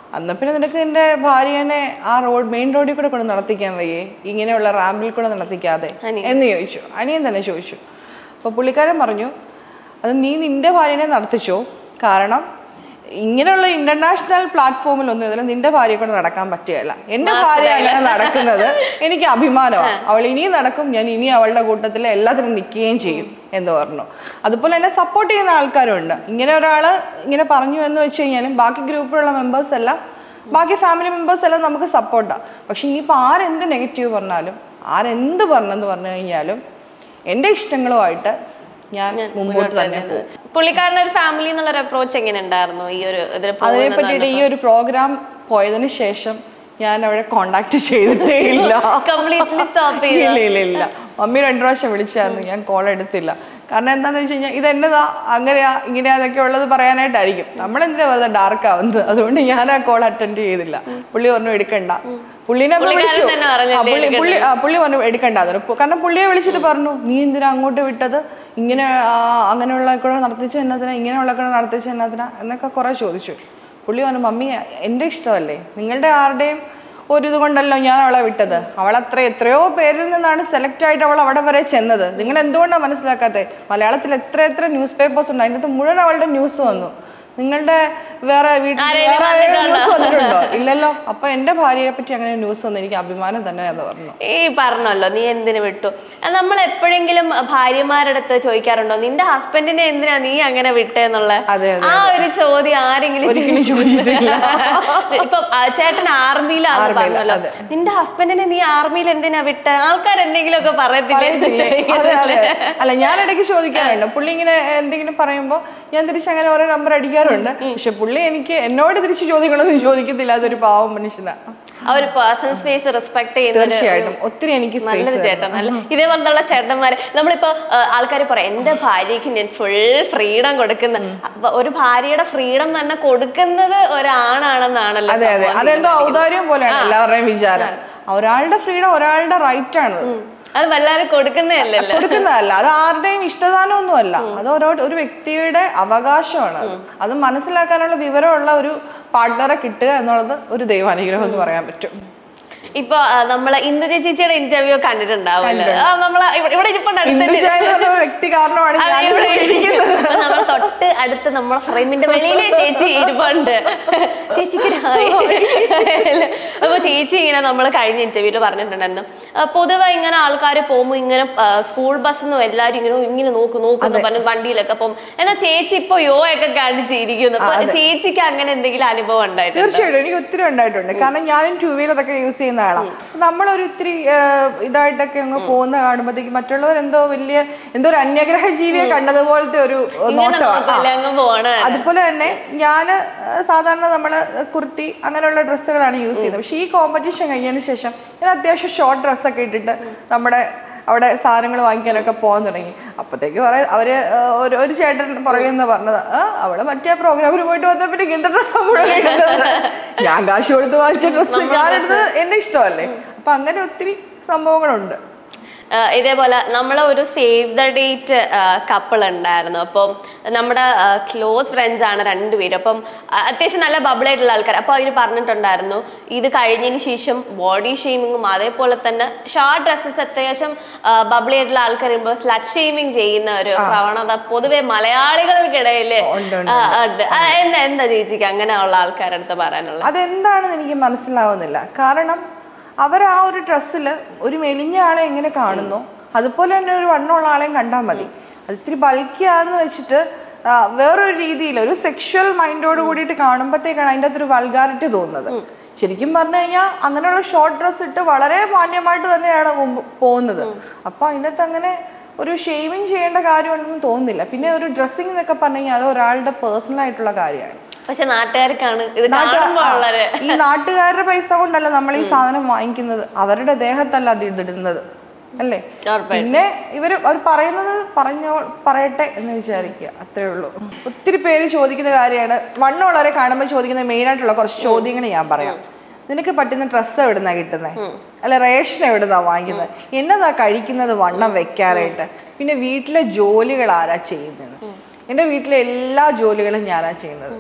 അന്ന പിന്നെ നിനക്ക് നിന്റെ ഭാര്യനെ ആ റോഡ് മെയിൻ റോഡിൽ കൂടെ കൊണ്ട് നടത്തിക്കാൻ വയ്യേ ഇങ്ങനെയുള്ള റാമ്പിൽ കൂടെ നടത്തിക്കാതെ എന്ന് ചോദിച്ചു അനിയൻ തന്നെ ചോദിച്ചു അപ്പോൾ പുള്ളിക്കാരൻ പറഞ്ഞു അത് നീ നിന്റെ ഭാര്യനെ നടത്തിച്ചോ കാരണം ഇങ്ങനെയുള്ള ഇന്റർനാഷണൽ പ്ലാറ്റ്ഫോമിലൊന്നും ഇതിൽ നിന്റെ ഭാര്യയെ കൊണ്ട് നടക്കാൻ പറ്റുകയില്ല എന്റെ ഭാര്യ അങ്ങനെ നടക്കുന്നത് എനിക്ക് അഭിമാനമാണ് അവൾ ഇനിയും നടക്കും ഞാൻ ഇനി അവളുടെ കൂട്ടത്തിൽ എല്ലാത്തിനും നിൽക്കുകയും ചെയ്യും എന്ന് പറഞ്ഞു അതുപോലെ തന്നെ സപ്പോർട്ട് ചെയ്യുന്ന ആൾക്കാരുണ്ട് ഇങ്ങനെ ഒരാള് ഇങ്ങനെ പറഞ്ഞു എന്ന് വെച്ച് കഴിഞ്ഞാലും ബാക്കി ഗ്രൂപ്പിലുള്ള മെമ്പേഴ്സ് എല്ലാം ബാക്കി ഫാമിലി മെമ്പേഴ്സ് എല്ലാം നമുക്ക് സപ്പോർട്ടാണ് പക്ഷെ ഇനിയിപ്പോൾ ആരെന്ത് നെഗറ്റീവ് പറഞ്ഞാലും ആരെന്ത് പറഞ്ഞെന്ന് പറഞ്ഞു കഴിഞ്ഞാലും എൻ്റെ ഇഷ്ടങ്ങളുമായിട്ട് ഞാൻ മുമ്പോട്ട് തന്നെ പോകും പുള്ളിക്കാരൻ്റെ ഒരു ഫാമിലി എന്നുള്ള ഒരു അപ്രോച്ച് എങ്ങനെ ഉണ്ടായിരുന്നു ഈ ഒരു ഇതിൽ അതിനെ പറ്റിയിട്ട് ഈ ഒരു പ്രോഗ്രാം പോയതിന് ശേഷം ഞാൻ അവിടെ കോണ്ടാക്ട് ചെയ്തിട്ടേ ഇല്ല കംപ്ലീറ്റ്ലി സ്റ്റോപ്പ് ചെയ്തു ഇല്ല ഇല്ല ഇല്ല മമ്മി രണ്ടു പ്രാവശ്യം വിളിച്ചായിരുന്നു ഞാൻ കോൾ എടുത്തില്ല കാരണം എന്താന്ന് വെച്ച് കഴിഞ്ഞാൽ ഇത് എന്നതാ അങ്ങനെയാ ഇങ്ങനെയാ എന്നൊക്കെ ഉള്ളത് പറയാനായിട്ടായിരിക്കും നമ്മൾ എന്തിനാ വെറുതെ ഡാർക്ക് ആവുന്നത് അതുകൊണ്ട് ഞാൻ ആ കോൾ അറ്റൻഡ് ചെയ്തില്ല പുള്ളി പറഞ്ഞു എടുക്കണ്ട പുള്ളിനെ അപ്പൊ പുള്ളിക്കാരൻ വിളിച്ചു തന്നെ ആ, പറഞ്ഞല്ലേ പുള്ളി പുള്ളി ആ, പുള്ളി പറഞ്ഞു എടുക്കണ്ട അതൊരു പു- കാരണം പുള്ളിയെ വിളിച്ചിട്ട് പറഞ്ഞു നീ എന്തിനാ അങ്ങോട്ട് വിട്ടത് ഇങ്ങനെ ആ, അങ്ങനെയുള്ള കൂടെ നടത്തിച്ച എന്നതിനാ ഇങ്ങനെയുള്ള കൂടെ നടത്തിച്ച എന്നതിനാ എന്നൊക്കെ കുറെ ചോദിച്ചു പുള്ളി പറഞ്ഞു മമ്മി എൻ്റെ ഇഷ്ടമല്ലേ നിങ്ങളുടെ ആരുടെയും ഒരു ഇത് കൊണ്ടല്ലോ ഞാൻ അവളെ വിട്ടത് അവൾ അത്ര എത്രയോ പേരിൽ നിന്നാണ് സെലക്ട് ആയിട്ട് അവൾ അവിടെ വരെ ചെന്നത് നിങ്ങൾ എന്തുകൊണ്ടാണ് മനസ്സിലാക്കാത്തത് മലയാളത്തിൽ എത്ര എത്ര ന്യൂസ് പേപ്പേഴ്സ് ഉണ്ട് അതിൻ്റെ അകത്ത് മുഴുവൻ അവളുടെ ന്യൂസ് വന്നു നിങ്ങളുടെ വേറെ വീട്ടിൽ ആരേലും വേറെ ആരെങ്കിലും വന്നിട്ടുണ്ടോ? ന്യൂസ് വന്നിട്ടുണ്ടോ ഇല്ലല്ലോ അപ്പൊ എന്റെ ഭാര്യയെ പറ്റി അങ്ങനെ ന്യൂസ് വന്നു എനിക്ക് അഭിമാനം തന്നെ എന്ന് പറഞ്ഞു ഈ പറഞ്ഞല്ലോ നീ എന്തിനു വിട്ടു അത് നമ്മൾ എപ്പോഴെങ്കിലും ഭാര്യമാരുടെ അടുത്ത് ചോദിക്കാറുണ്ടോ നിന്റെ ഹസ്ബൻഡിനെ എന്തിനാ നീ അങ്ങനെ വിട്ടേന്നുള്ള അതെ, അതെ, ആ ഒരു ചോദ്യം ആരെങ്കിലും ഒരിക്കലും ചോദിച്ചിട്ടില്ല ഇപ്പൊ ആ, ചേട്ടൻ ആർമിയിലാന്ന് ആർമിയിലാ, പറഞ്ഞല്ലോ അതെ. നിന്റെ ഹസ്ബൻഡിനെ നീ ആർമിയിൽ എന്തിനാ വിട്ട് ആൾക്കാർ എന്തെങ്കിലും ഒക്കെ പറയത്തില്ലേ എന്ന് പറയത്തില്ലേ? അതെ, അതെ. ചോദിക്കുന്നില്ലേ? അല്ല ഞാൻ ഇടയ്ക്ക് ചോദിക്കാറുണ്ട് പുള്ളി ഇങ്ങനെ എന്തെങ്കിലും പറയുമ്പോ ഞാൻ തിരിച്ച് അങ്ങനെ ഓരോ നമ്പർ അടിക്കാറുണ്ട് പക്ഷെ പുള്ളി എനിക്ക് എന്നോട് തിരിച്ച് ചോദ്യങ്ങളൊന്നും ചോദിക്കത്തില്ല അതൊരു പാവം മനുഷ്യനാ ആ ഒരു പേഴ്സണൽ സ്പേസ് റെസ്പെക്ട് ചെയ്യുന്ന ഒരു- തീർച്ചയായിട്ടും ഒത്തിരി എനിക്ക് space നല്ലൊരു ചേട്ടൻ അല്ല ഇതേപോലത്തുള്ള ചേട്ടന്മാര് നമ്മളിപ്പോ ആൾക്കാർ പറയാം എന്റെ ഭാര്യക്ക് ഞാൻ ഫുൾ ഫ്രീഡം കൊടുക്കുന്ന അപ്പൊ ഒരു ഭാര്യയുടെ ഫ്രീഡം തന്നെ കൊടുക്കുന്നത് ഒരാണാണെന്നാണല്ലോ അതെ അതെ സംഭവം. അതെന്തോ ഔദാര്യം പോലെയാണ് എല്ലാവരുടെയും വിചാരം ഒരാളുടെ ഫ്രീഡം ഒരാളുടെ റൈറ്റ് ആണ് അത് വല്ലാതെ കൊടുക്കുന്നേ അല്ലല്ലോ കൊടുക്കുന്നതല്ല അത് ആരുടെയും ഇഷ്ടദാനമൊന്നുമല്ല അത് ഓരോ ഒരു വ്യക്തിയുടെ അവകാശമാണ് അത്. അത് മനസ്സിലാക്കാനുള്ള വിവരമുള്ള ഒരു പാർട്ട്ണറെ കിട്ടുക എന്നുള്ളത് ഒരു ദൈവാനുഗ്രഹം എന്ന് പറയാൻ പറ്റും ഇപ്പൊ ആ, നമ്മളെ ഇന്ദുജ ചേച്ചിയുടെ ഇന്റർവ്യൂ കണ്ടിട്ടുണ്ടാവുമല്ലോ ആ, നമ്മളെ ഇവിടെ- ഇവിടെ ഇരിപ്പുണ്ട് അടുത്ത് തന്നെ. ഇന്ദുജ എന്ന് പറഞ്ഞ വ്യക്തി കാരണമാണ് അതെ, ഞാൻ ഇവിടെ ഇവിടെ ഇരിക്കുന്നത് അപ്പൊ നമ്മൾ തൊട്ട് അടുത്ത് നമ്മളെ ഫ്രെയിമിന്റെ വെളിയില് ചേച്ചി ഇരിപ്പുണ്ട് ചേച്ചിക്ക് ഒരു ഹായ് അപ്പൊ ചേച്ചി ഇങ്ങനെ നമ്മൾ കഴിഞ്ഞ ഇന്റർവ്യൂല് പറഞ്ഞിട്ടുണ്ടായിരുന്നു ആ, പൊതുവെ ഇങ്ങനെ ആൾക്കാർ പോകുമ്പോൾ ഇങ്ങനെ സ്കൂൾ ബസ്സിന്നും എല്ലാരും ഇങ്ങനെ ഇങ്ങനെ നോക്കും നോക്കുന്നു പറഞ്ഞു വണ്ടിയിലൊക്കെ പോകും എന്നാൽ ചേച്ചി ഇപ്പൊ യോ ഒക്കെ കാണിച്ചിരിക്കുന്നു അപ്പൊ ചേച്ചിക്ക് അങ്ങനെ എന്തെങ്കിലും അനുഭവം ഉണ്ടായിട്ടുണ്ട് തീർച്ചയായിട്ടും എനിക്ക് ഒത്തിരി ഉണ്ടായിട്ടുണ്ട് കാരണം ഞാനും ടൂ വീലർ ഒക്കെ യൂസ് ചെയ്യുന്ന ആളാണ് നമ്മളൊരു ഇത്തിരി ആ, ഇതായിട്ടൊക്കെ അങ്ങ് പോകുന്ന കാണുമ്പോഴത്തേക്ക് മറ്റുള്ളവർ എന്തോ വലിയ എന്തോ ഒരു അന്യഗ്രഹ ജീവിയെ കണ്ടതുപോലത്തെ ഒരു ഇങ്ങനെ നോട്ടമാണ് നോക്കുമല്ലേ അങ്ങ് പോവാണ് അതുപോലെ തന്നെ ഞാൻ സാധാരണ നമ്മൾ കുർത്തി അങ്ങനെയുള്ള ഡ്രസ്സുകളാണ് യൂസ് ചെയ്യുന്നത് പക്ഷേ ഈ കോമ്പറ്റീഷൻ കഴിഞ്ഞതിന് ശേഷം ഞാൻ അത്യാവശ്യം ഷോർട്ട് ഡ്രസ്സൊക്കെ ഇട്ടിട്ട് നമ്മുടെ അവിടെ സാധനങ്ങൾ വാങ്ങിക്കാനൊക്കെ പോകാൻ തുടങ്ങി അപ്പത്തേക്ക് പറയാം അവര് ആ, ഒരു ഒരു ചേട്ടൻ പുറകിൽ നിന്ന് പറഞ്ഞത് ആ അവള് മറ്റേ പ്രോഗ്രാമിന് പോയിട്ട് വന്നപ്പോൾ ഇങ്ങനത്തെ ഡ്രസ്സ് ഞാൻ കാശ് കൊടുത്ത് വാങ്ങിച്ച ഡ്രസ്സ് ഞാനെടുത്ത് എന്റെ ഇഷ്ടമല്ലേ അപ്പൊ അങ്ങനെ ഒത്തിരി സംഭവങ്ങളുണ്ട് ആഹ് ഇതേപോലെ നമ്മളെ ഒരു സേവ് ദ ഡേറ്റ് കപ്പിൾ ഉണ്ടായിരുന്നു അപ്പം നമ്മുടെ ക്ലോസ് ഫ്രണ്ട്സ് ആണ് രണ്ടുപേരും അപ്പം ആ, അത്യാവശ്യം നല്ല ബബിൾ ആയിട്ടുള്ള ആൾക്കാർ അപ്പൊ അവർ പറഞ്ഞിട്ടുണ്ടായിരുന്നു ഇത് കഴിഞ്ഞതിന് ശേഷം ബോഡി ഷെയ്മിങ്ങും അതേപോലെ തന്നെ ഷോർട്ട് ഡ്രസ്സസ് അത്യാവശ്യം ബബിൾ ആയിട്ടുള്ള ആൾക്കാർ വരുമ്പോൾ സ്ലട്ട് ഷെയ്മിങ് ചെയ്യുന്ന ഒരു പ്രവണത പൊതുവെ മലയാളികൾക്കിടയിൽ ഉണ്ട്, ഉണ്ട് ആ, എന്താ എന്താ ചേച്ചിക്ക് അങ്ങനെയുള്ള ആൾക്കാരുടെ അടുത്ത് പറയാനുള്ളത് അതെന്താണെന്ന് എനിക്ക് മനസ്സിലാവുന്നില്ല കാരണം അവർ ആ ഒരു ഡ്രസ്സിൽ ഒരു മെലിഞ്ഞ ആളെ എങ്ങനെ കാണുന്നു അതുപോലെ തന്നെ ഒരു വണ്ണമുള്ള ആളെയും കണ്ടാൽ മതി അത് ഇത്തിരി ബൾക്കിയാന്ന് വെച്ചിട്ട് ആ, വേറൊരു രീതിയിൽ ഒരു സെക്ഷൽ മൈൻഡോട് കൂടിയിട്ട് കാണുമ്പോഴത്തേക്കാണ് അതിൻ്റെ അകത്തൊരു വൾഗാരിറ്റി തോന്നുന്നത് ശരിക്കും പറഞ്ഞു കഴിഞ്ഞാൽ അങ്ങനെയുള്ള ഷോർട്ട് ഡ്രസ്സ് ഇട്ട് വളരെ മാന്യമായിട്ട് തന്നെയാണ് മുമ്പ് പോകുന്നത് അപ്പൊ അതിനകത്ത് അങ്ങനെ ഒരു ഷെയ്മിങ് ചെയ്യേണ്ട കാര്യമുണ്ടെന്ന് തോന്നുന്നില്ല പിന്നെ ഒരു ഡ്രസ്സിങ് എന്നൊക്കെ പറഞ്ഞു കഴിഞ്ഞാൽ അത് ഒരാളുടെ പേഴ്സണൽ ആയിട്ടുള്ള കാര്യമാണ് പക്ഷെ നാട്ടുകാർക്കാണ് ഇത് നാട്ടുകാർ- കാണുമ്പോൾ ആ, വളരെ ഈ നാട്ടുകാരുടെ പൈസ കൊണ്ടല്ല നമ്മൾ ഈ സാധനം വാങ്ങിക്കുന്നത് അവരുടെ ദേഹത്തല്ല അത് ഇതിടുന്നത് അല്ലേ ഉറപ്പായിട്ടും. പിന്നെ ഇവര് അവർ പറയുന്നത് പറഞ്ഞോ പറയട്ടെ എന്ന് വിചാരിക്കുക അത്രേ ഉള്ളൂ ഒത്തിരി പേര് ചോദിക്കുന്ന കാര്യമാണ് വണ്ണമുള്ളവരെ കാണുമ്പോൾ ചോദിക്കുന്ന മെയിൻ ആയിട്ടുള്ള കുറച്ച് ചോദ്യങ്ങൾ ഞാൻ പറയാം നിനക്ക് പറ്റുന്ന ഡ്രസ്സ് എവിടുന്നാ കിട്ടുന്നത് അല്ല റേഷൻ എവിടുന്നാ വാങ്ങിക്കുന്നത് എന്നതാ കഴിക്കുന്നത് വണ്ണം വെക്കാനായിട്ട് പിന്നെ വീട്ടിലെ ജോലികൾ ആരാ ചെയ്യുന്നത് എൻ്റെ വീട്ടിലെ എല്ലാ ജോലികളും ഞാനാ ചെയ്യുന്നത്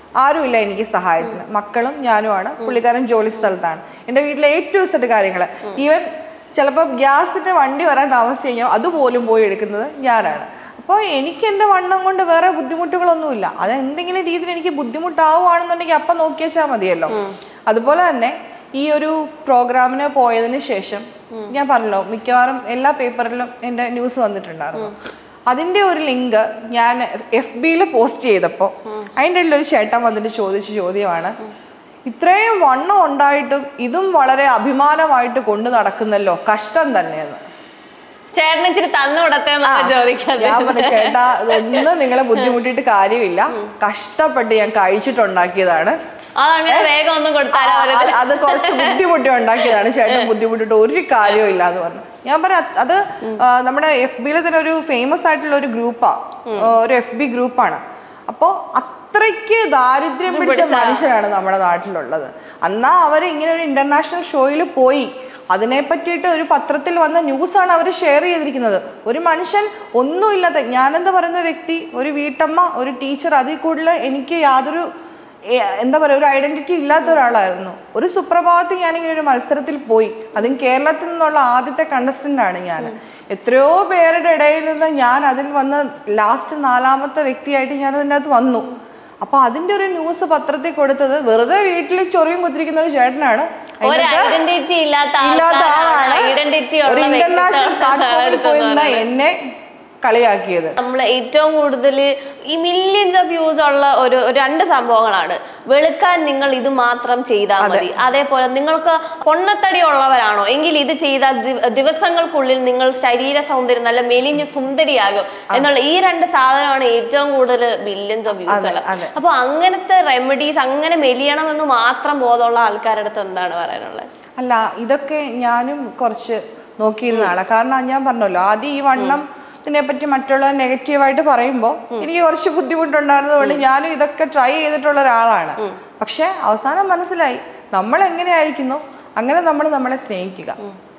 ആരുമില്ല എനിക്ക് സഹായത്തിന് മക്കളും ഞാനുമാണ് പുള്ളിക്കാരൻ ജോലി സ്ഥലത്താണ് എൻ്റെ വീട്ടിലെ ഏറ്റവും സെറ്റ് കാര്യങ്ങൾ ഈവൻ ചിലപ്പോൾ ഗ്യാസിന്റെ വണ്ടി വരാൻ താമസിച്ച് കഴിഞ്ഞാൽ അതുപോലും പോയി എടുക്കുന്നത് ഞാനാണ് അപ്പോൾ എനിക്ക് എൻ്റെ വണ്ണം കൊണ്ട് വേറെ ബുദ്ധിമുട്ടുകളൊന്നുമില്ല അത് എന്തെങ്കിലും രീതിയിൽ എനിക്ക് ബുദ്ധിമുട്ടാവുകയാണെന്നുണ്ടെങ്കിൽ അപ്പം നോക്കി വെച്ചാൽ മതിയല്ലോ അതുപോലെ തന്നെ ഈ ഒരു പ്രോഗ്രാമിന് പോയതിന് ശേഷം ഞാൻ പറഞ്ഞല്ലോ മിക്കവാറും എല്ലാ പേപ്പറിലും എൻ്റെ ന്യൂസ് വന്നിട്ടുണ്ടായിരുന്നു അതിന്റെ ഒരു ലിങ്ക് ഞാൻ എഫ് ബിയിൽ പോസ്റ്റ് ചെയ്തപ്പോൾ അതിൻ്റെ ഇടയിൽ ഒരു ചേട്ടൻ വന്നിട്ട് ചോദിച്ച ചോദ്യമാണ് ഇത്രയും വണ്ണം ഉണ്ടായിട്ടും ഇതും വളരെ അഭിമാനമായിട്ട് കൊണ്ടു നടക്കുന്നല്ലോ കഷ്ടം തന്നെയെന്ന് ചേട്ടന് ഇച്ചിരി തന്നു വിടത്തേന്നൊക്കെ ചോദിക്കാതെ ഞാൻ പറഞ്ഞു ചേട്ടാ ഇതൊന്നും നിങ്ങളെ ബുദ്ധിമുട്ടിയിട്ട് കാര്യമില്ല കഷ്ടപ്പെട്ട് ഞാൻ കഴിച്ചിട്ടുണ്ടാക്കിയതാണ് അതങ്ങനെ വേഗം ഒന്നും കൊടുത്താലോ ആ, അത് അത് കുറച്ച് ബുദ്ധിമുട്ടി ഉണ്ടാക്കിയതാണ് ചേട്ടൻ ബുദ്ധിമുട്ടിട്ട് ഒരു കാര്യവും ഇല്ല എന്ന് പറഞ്ഞു ഞാൻ പറയാം അത് ആ, നമ്മുടെ എഫ് ബിയിലെ തന്നെ ഒരു ഫേമസ് ആയിട്ടുള്ള ഒരു ഗ്രൂപ്പാ ഒരു എഫ് ബി ഗ്രൂപ്പാണ് അപ്പോ അത്രയ്ക്ക് ദാരിദ്ര്യം പിടിച്ച മനുഷ്യരാണ് നമ്മുടെ നാട്ടിലുള്ളത് അന്നാ അവർ ഇങ്ങനെ ഒരു ഇന്റർനാഷണൽ ഷോയിൽ പോയി അതിനെ പറ്റിയിട്ട് ഒരു പത്രത്തിൽ വന്ന ന്യൂസാണ് അവർ ഷെയർ ചെയ്തിരിക്കുന്നത് ഒരു മനുഷ്യൻ ഒന്നുമില്ലാത്ത ഞാനെന്താ പറയുന്ന വ്യക്തി ഒരു വീട്ടമ്മ ഒരു ടീച്ചർ അതിൽ കൂടുതൽ എനിക്ക് യാതൊരു ഏ- എന്താ പറയുക ഒരു ഐഡന്റിറ്റി ഇല്ലാത്ത ഒരാളായിരുന്നു ഒരു സുപ്രഭാതത്തിൽ ഞാനിങ്ങനെ ഒരു മത്സരത്തിൽ പോയി അതും കേരളത്തിൽ നിന്നുള്ള ആദ്യത്തെ കണ്ടസ്റ്റന്റ് ആണ് ഞാൻ എത്രയോ പേരുടെ ഇടയിൽ നിന്ന് ഞാൻ അതിൽ വന്ന് ലാസ്റ്റ് നാലാമത്തെ വ്യക്തിയായിട്ട് ഞാൻ അതിൻ്റെ അകത്ത് വന്നു അപ്പൊ അതിന്റെ ഒരു ന്യൂസ് പത്രത്തിൽ കൊടുത്തത് വെറുതെ വീട്ടിൽ ചൊറിയും കുത്തിരിക്കുന്ന ഒരു ചേട്ടനാണ് ഒരു എന്നിട്ട് ഐഡന്റിറ്റി ഇല്ലാത്ത ഇല്ലാത്ത ആളാണ് ഐഡന്റിറ്റി ഒരു ഉള്ള ഇന്റർനാഷണൽ പ്ലാറ്റ്ഫോമിൽ പോയി നിന്ന എന്നെ കളിയാക്കിയത് നമ്മൾ ഏറ്റവും കൂടുതൽ ഈ മില്യൻസ് ഓഫ് വ്യൂസ് ഉള്ള ഒരു ഒരു രണ്ട് സംഭവങ്ങളാണ് വെളുക്കാൻ നിങ്ങൾ ഇത് മാത്രം ചെയ്താൽ മതി അതേപോലെ നിങ്ങൾക്ക് പൊണ്ണത്തടി ഉള്ളവരാണോ എങ്കിൽ ഇത് ചെയ്താൽ ദി- ദിവസങ്ങൾക്കുള്ളിൽ നിങ്ങൾ ശരീര സൗന്ദര്യം നല്ല മെലിഞ്ഞ് സുന്ദരിയാകും എന്നുള്ള ഈ രണ്ട് സാധനമാണ് ഏറ്റവും കൂടുതൽ മില്യൻസ് ഓഫ് വ്യൂസ് ഉള്ളത് അതെ. അപ്പൊ അങ്ങനത്തെ റെമഡീസ് അങ്ങനെ മെലിയണമെന്ന് മാത്രം ബോധമുള്ള ആൾക്കാരുടെ അടുത്ത് എന്താണ് പറയാനുള്ളത് അല്ല ഇതൊക്കെ ഞാനും കുറച്ച് നോക്കിയിരുന്ന ആളാണ് കാരണം ഞാൻ പറഞ്ഞല്ലോ ആദ്യം ഈ വണ്ണം ഇതിനെ പറ്റി മറ്റുള്ളവർ നെഗറ്റീവായിട്ട് പറയുമ്പോൾ എനിക്ക് കുറച്ച് ബുദ്ധിമുട്ടുണ്ടായിരുന്നതുകൊണ്ട് ഞാനും ഇതൊക്കെ ട്രൈ ചെയ്തിട്ടുള്ള ഒരാളാണ് പക്ഷെ അവസാനം മനസ്സിലായി നമ്മൾ എങ്ങനെയായിരിക്കുന്നു അങ്ങനെ നമ്മൾ നമ്മളെ സ്നേഹിക്കുക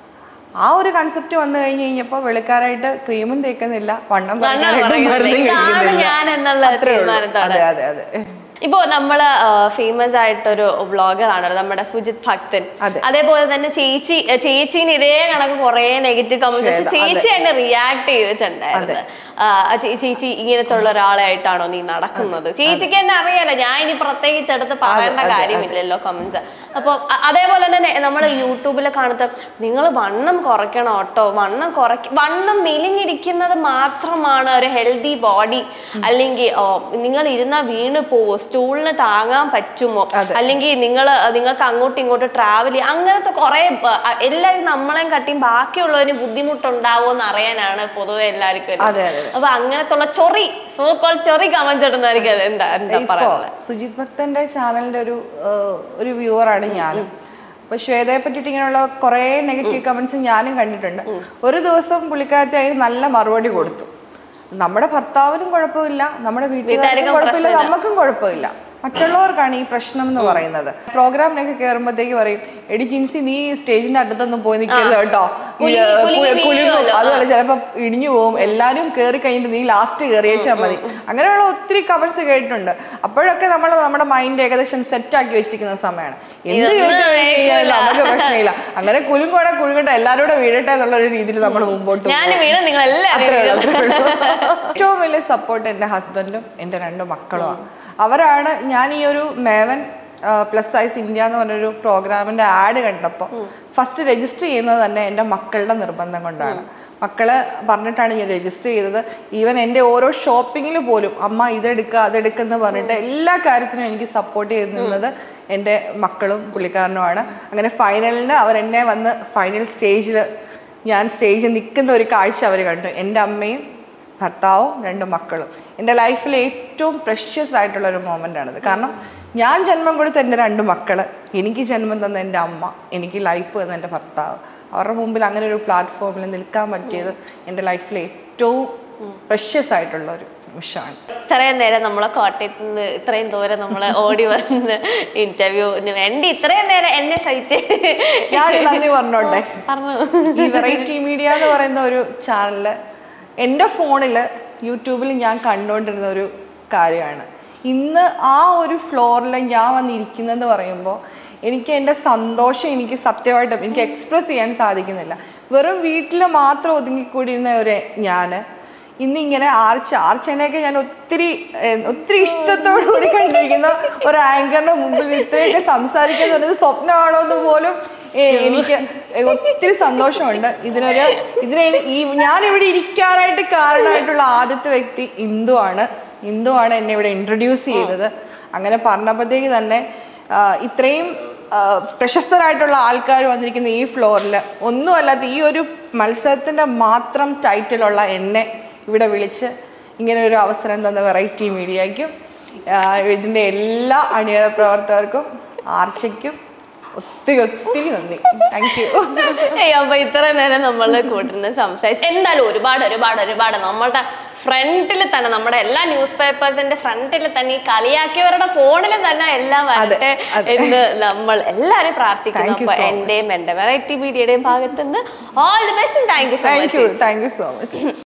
ആ ഒരു കൺസെപ്റ്റ് വന്നു കഴിഞ്ഞ് കഴിഞ്ഞപ്പോൾ വെളുക്കാനായിട്ട് ക്രീമും തേക്കുന്നില്ല വണ്ണം വണ്ണം കുറയ്ക്കാനായിട്ട് കുറയുന്നില്ല. മരുന്നും ഇതാണ് കഴിക്കുന്നില്ല. ഞാൻ എന്നുള്ള അത്രേ ഉള്ളൂ. തീരുമാനത്തോടെ. അതെ അതെ അതെ ഇപ്പോ നമ്മള് ഫേമസ് ആയിട്ടൊരു വ്ളോഗർ ആണ് നമ്മുടെ സുജിത് ഭക്തൻ അതെ. അതേപോലെ തന്നെ ചേച്ചി ഏർ ചേച്ചീന് ഇതേ കണക്ക് കുറെ നെഗറ്റീവ് കമന്റ്സ് പക്ഷെ ശരി, ചേച്ചി തന്നെ റിയാക്ട് ചെയ്തിട്ടുണ്ടായിരുന്നു ആ, ചേ- ചേച്ചി ഇങ്ങനത്തെ ഉള്ള ഒരാളായിട്ടാണോ നീ നടക്കുന്നത് ചേച്ചിക്ക് തന്നെ അറിയാലോ ഞാൻ ഇനി പ്രത്യേകിച്ച് എടുത്ത് പറയേണ്ട കാര്യമില്ലല്ലോ കമന്റ്സ് അപ്പൊ അ- അതേപോലെ തന്നെ നമ്മൾ യൂട്യൂബിൽ കാണുന്ന നിങ്ങൾ വണ്ണം കുറയ്ക്കണം കേട്ടോ വണ്ണം കുറയ്ക്ക വണ്ണം മെലിഞ്ഞിരിക്കുന്നത് മാത്രമാണ് ഒരു ഹെൽത്തി ബോഡി അല്ലെങ്കിൽ ഓ, നിങ്ങൾ ഇരുന്നാൽ വീണ് പോവോ സ്റ്റൂളിന് താങ്ങാൻ പറ്റുമോ അല്ലെങ്കിൽ നിങ്ങൾ നിങ്ങൾക്ക് അങ്ങോട്ടും ഇങ്ങോട്ടും ട്രാവൽ ചെയ്യാം അങ്ങനത്തെ കുറെ എല്ലാവരും നമ്മളെയും കട്ടിയും ബാക്കിയുള്ളവന് ബുദ്ധിമുട്ടുണ്ടാവോ എന്ന് അറിയാനാണ് പൊതുവെ എല്ലാവർക്കും ഒരു- അതെ, അതെ. അപ്പൊ അങ്ങനത്തെ ഉള്ള ചൊറി സോക്കോൾ ചൊറി കമന്റ് ഇടുന്നതായിരിക്കും അത് എന്താ എന്താ ഇപ്പോ പറയാനുള്ളത് സുജിത് ഭക്തന്റെ ചാനലിന്റെ ഒരു ഏഹ്, ഒരു വ്യൂവറാണ് ഞാനും അപ്പൊ ശ്വേതയെ പറ്റിയിട്ട് ഇങ്ങനെയുള്ള കുറെ നെഗറ്റീവ് കമന്റ്സ് ഞാനും കണ്ടിട്ടുണ്ട് ഒരു ദിവസം പുള്ളിക്കാരത്തെ അതിന് നല്ല മറുപടി കൊടുത്തു നമ്മുടെ ഭർത്താവിനും കുഴപ്പമില്ല നമ്മുടെ വീട്ടുകാർക്കും വീട്ടുകാർക്കും കുഴപ്പമില്ല പ്രശ്നമില്ല. നമുക്കും കുഴപ്പമില്ല മറ്റുള്ളവർക്കാണ് ഈ പ്രശ്നം എന്ന് പറയുന്നത് പ്രോഗ്രാമിനൊക്കെ കയറുമ്പോഴത്തേക്ക് പറയും എടി ജിൻസി നീ സ്റ്റേജിന്റെ അടുത്തൊന്നും പോയി നിൽക്കരുത് കേട്ടോ ഈ, കുലുങ്ങി- ഏഹ്, കുലുങ്ങി കുലു- കുലുങ്ങും വീഴുമല്ലോ. അതുപോലെ ചിലപ്പോ ഇടിഞ്ഞു പോകും എല്ലാരും കേറി കഴിഞ്ഞിട്ട് നീ ലാസ്റ്റ് കയറിയേച്ചാൽ മതി അങ്ങനെയുള്ള ഒത്തിരി കമന്റ്സ് കേട്ടിട്ടുണ്ട് അപ്പോഴൊക്കെ നമ്മൾ നമ്മുടെ മൈൻഡ് ഏകദേശം സെറ്റ് ആക്കി വെച്ചിരിക്കുന്ന സമയമാണ് എന്ത് ഇതൊന്നും കേട്ട് കഴിഞ്ഞാലും കേൾക്കില്ല. നമുക്ക് പ്രശ്നമില്ല അങ്ങനെ കുലുങ്കോടെ കുലുങ്ങട്ടെ എല്ലാവരും കൂടെ വീഴട്ടെ എന്നുള്ള ഒരു രീതിയിൽ നമ്മൾ മുമ്പോട്ട് ഞാൻ പോകും. വീണ് നിങ്ങൾ അത്രേ ഉള്ളൂ, എല്ലാവരും അത്രേ ഉള്ളൂ. ഏറ്റവും വലിയ സപ്പോർട്ട് എൻ്റെ ഹസ്ബൻഡും എൻ്റെ രണ്ട് മക്കളുമാണ് അവരാണ് ഞാൻ ഈ ഒരു മേവൻ പ്ലസ് സൈസ് ഇന്ത്യ എന്ന് പറഞ്ഞൊരു പ്രോഗ്രാമിന്റെ ആഡ് കണ്ടപ്പോൾ ഫസ്റ്റ് രജിസ്റ്റർ ചെയ്യുന്നത് തന്നെ എൻ്റെ മക്കളുടെ നിർബന്ധം കൊണ്ടാണ് മക്കള് പറഞ്ഞിട്ടാണ് ഞാൻ രജിസ്റ്റർ ചെയ്തത് ഈവൻ എൻ്റെ ഓരോ ഷോപ്പിങ്ങിൽ പോലും അമ്മ ഇതെടുക്കുക അതെടുക്കുക എന്ന് പറഞ്ഞിട്ട് എല്ലാ കാര്യത്തിനും എനിക്ക് സപ്പോർട്ട് ചെയ്ത് നിന്നത് എൻ്റെ മക്കളും പുള്ളിക്കാരനുമാണ് അങ്ങനെ ഫൈനലിന് അവർ എന്നെ വന്ന് ഫൈനൽ സ്റ്റേജിൽ ഞാൻ സ്റ്റേജിൽ നിൽക്കുന്ന ഒരു കാഴ്ച അവർ കണ്ടു എൻ്റെ അമ്മയും ഭർത്താവും രണ്ട് മക്കളും എൻ്റെ ലൈഫിലെ ഏറ്റവും പ്രഷ്യസ് ആയിട്ടുള്ള ഒരു മൊമെൻ്റ് ആണിത് കാരണം ഞാൻ ജന്മം കൊടുത്ത എൻ്റെ രണ്ട് മക്കള് എനിക്ക് ജന്മം തന്ന എൻ്റെ അമ്മ എനിക്ക് ലൈഫ് തന്ന എൻ്റെ ഭർത്താവ് അവരുടെ മുമ്പിൽ അങ്ങനെ ഒരു പ്ലാറ്റ്ഫോമിൽ നിൽക്കാൻ പറ്റിയത് എൻ്റെ ലൈഫിലെ ഏറ്റവും പ്രഷ്യസ് ആയിട്ടുള്ള ഒരു നിമിഷമാണ് ഇത്രയും നേരം നമ്മളെ കോട്ടയത്ത് നിന്ന് ഇത്രയും ദൂരം നമ്മളെ ഓടി വന്ന് ഇന്റർവ്യൂവിന് വേണ്ടി ഇത്രയും നേരം എന്നെ സഹിച്ച് ഞാൻ നന്ദി പറഞ്ഞോട്ടെ പറഞ്ഞു ഈ വെറൈറ്റി മീഡിയ എന്ന് പറയുന്ന ഒരു ചാനലില് എൻ്റെ ഫോണിൽ യൂട്യൂബിൽ ഞാൻ കണ്ടുകൊണ്ടിരുന്ന ഒരു കാര്യമാണ് ഇന്ന് ആ ഒരു ഫ്ലോറിൽ ഞാൻ വന്നിരിക്കുന്നതെന്ന് പറയുമ്പോൾ എനിക്ക് എൻ്റെ സന്തോഷം എനിക്ക് സത്യമായിട്ടും എനിക്ക് എക്സ്പ്രസ് ചെയ്യാൻ സാധിക്കുന്നില്ല വെറും വീട്ടിൽ മാത്രം ഒതുങ്ങിക്കൂടിയിരുന്ന ഒരു ഞാൻ ഇന്ന് ഇങ്ങനെ ആർച്ച് ആർച്ചനെയൊക്കെ ഞാൻ ഒത്തിരി ഏർ, ഒത്തിരി ഇഷ്ടത്തോടു കൂടി കണ്ടിരിക്കുന്ന ഒരു ആങ്കറിന്റെ മുമ്പിൽ ഇത്രയൊക്കെ സംസാരിക്കുന്നത് പറയുന്നത് സ്വപ്നമാണോ എന്ന് പോലും ഏർ, എനിക്ക് ഒത്തിരി സന്തോഷമുണ്ട് ഇതിനൊരു ഇതിനെ ഈ ഞാൻ ഇവിടെ ഇരിക്കാനായിട്ട് കാരണമായിട്ടുള്ള ആദ്യത്തെ വ്യക്തി ഇന്ദു ആണ് ഇന്ദു ആണ് എന്നെ ഇവിടെ ഇൻട്രൊഡ്യൂസ് ചെയ്തത് അങ്ങനെ പറഞ്ഞപ്പോഴത്തേക്ക് തന്നെ ആ, ഇത്രയും ആ, പ്രശസ്തരായിട്ടുള്ള ആൾക്കാർ വന്നിരിക്കുന്ന ഈ ഫ്ലോറിൽ ഒന്നുമല്ലാത്ത ഈ ഒരു മത്സരത്തിന്റെ മാത്രം ടൈറ്റിലുള്ള എന്നെ ഇവിടെ വിളിച്ച് ഇങ്ങനെ ഒരു അവസരം തന്ന വെറൈറ്റി മീഡിയയ്ക്കും ഇതിന്റെ എല്ലാ അണിയറ പ്രവർത്തകർക്കും ആർച്ചയ്ക്കും ഒത്തിരി ഒത്തിരി നന്ദി താങ്ക് യു ഏയ് അപ്പൊ ഇത്ര നേരം നമ്മൾ കൂട്ടുന്ന സംസാരിച്ച് എന്തായാലും ഒരുപാട് ഒരുപാട് ഒരുപാട് നമ്മളുടെ ഫ്രണ്ടിൽ തന്നെ നമ്മുടെ എല്ലാ ന്യൂസ് പേപ്പേഴ്സിന്റെ ഫ്രണ്ടിൽ തന്നെ ഈ കളിയാക്കിയവരുടെ ഫോണിൽ തന്നെ എല്ലാം വരട്ടെ അതെ. എന്ന് നമ്മൾ എല്ലാരും പ്രാർത്ഥിക്കുന്നു Thank you അപ്പൊ so much. എന്റെയും എന്റെ വെറൈറ്റി മീഡിയയുടെയും ഭാഗത്തുനിന്ന് all the best thank you so thank you much thank you so much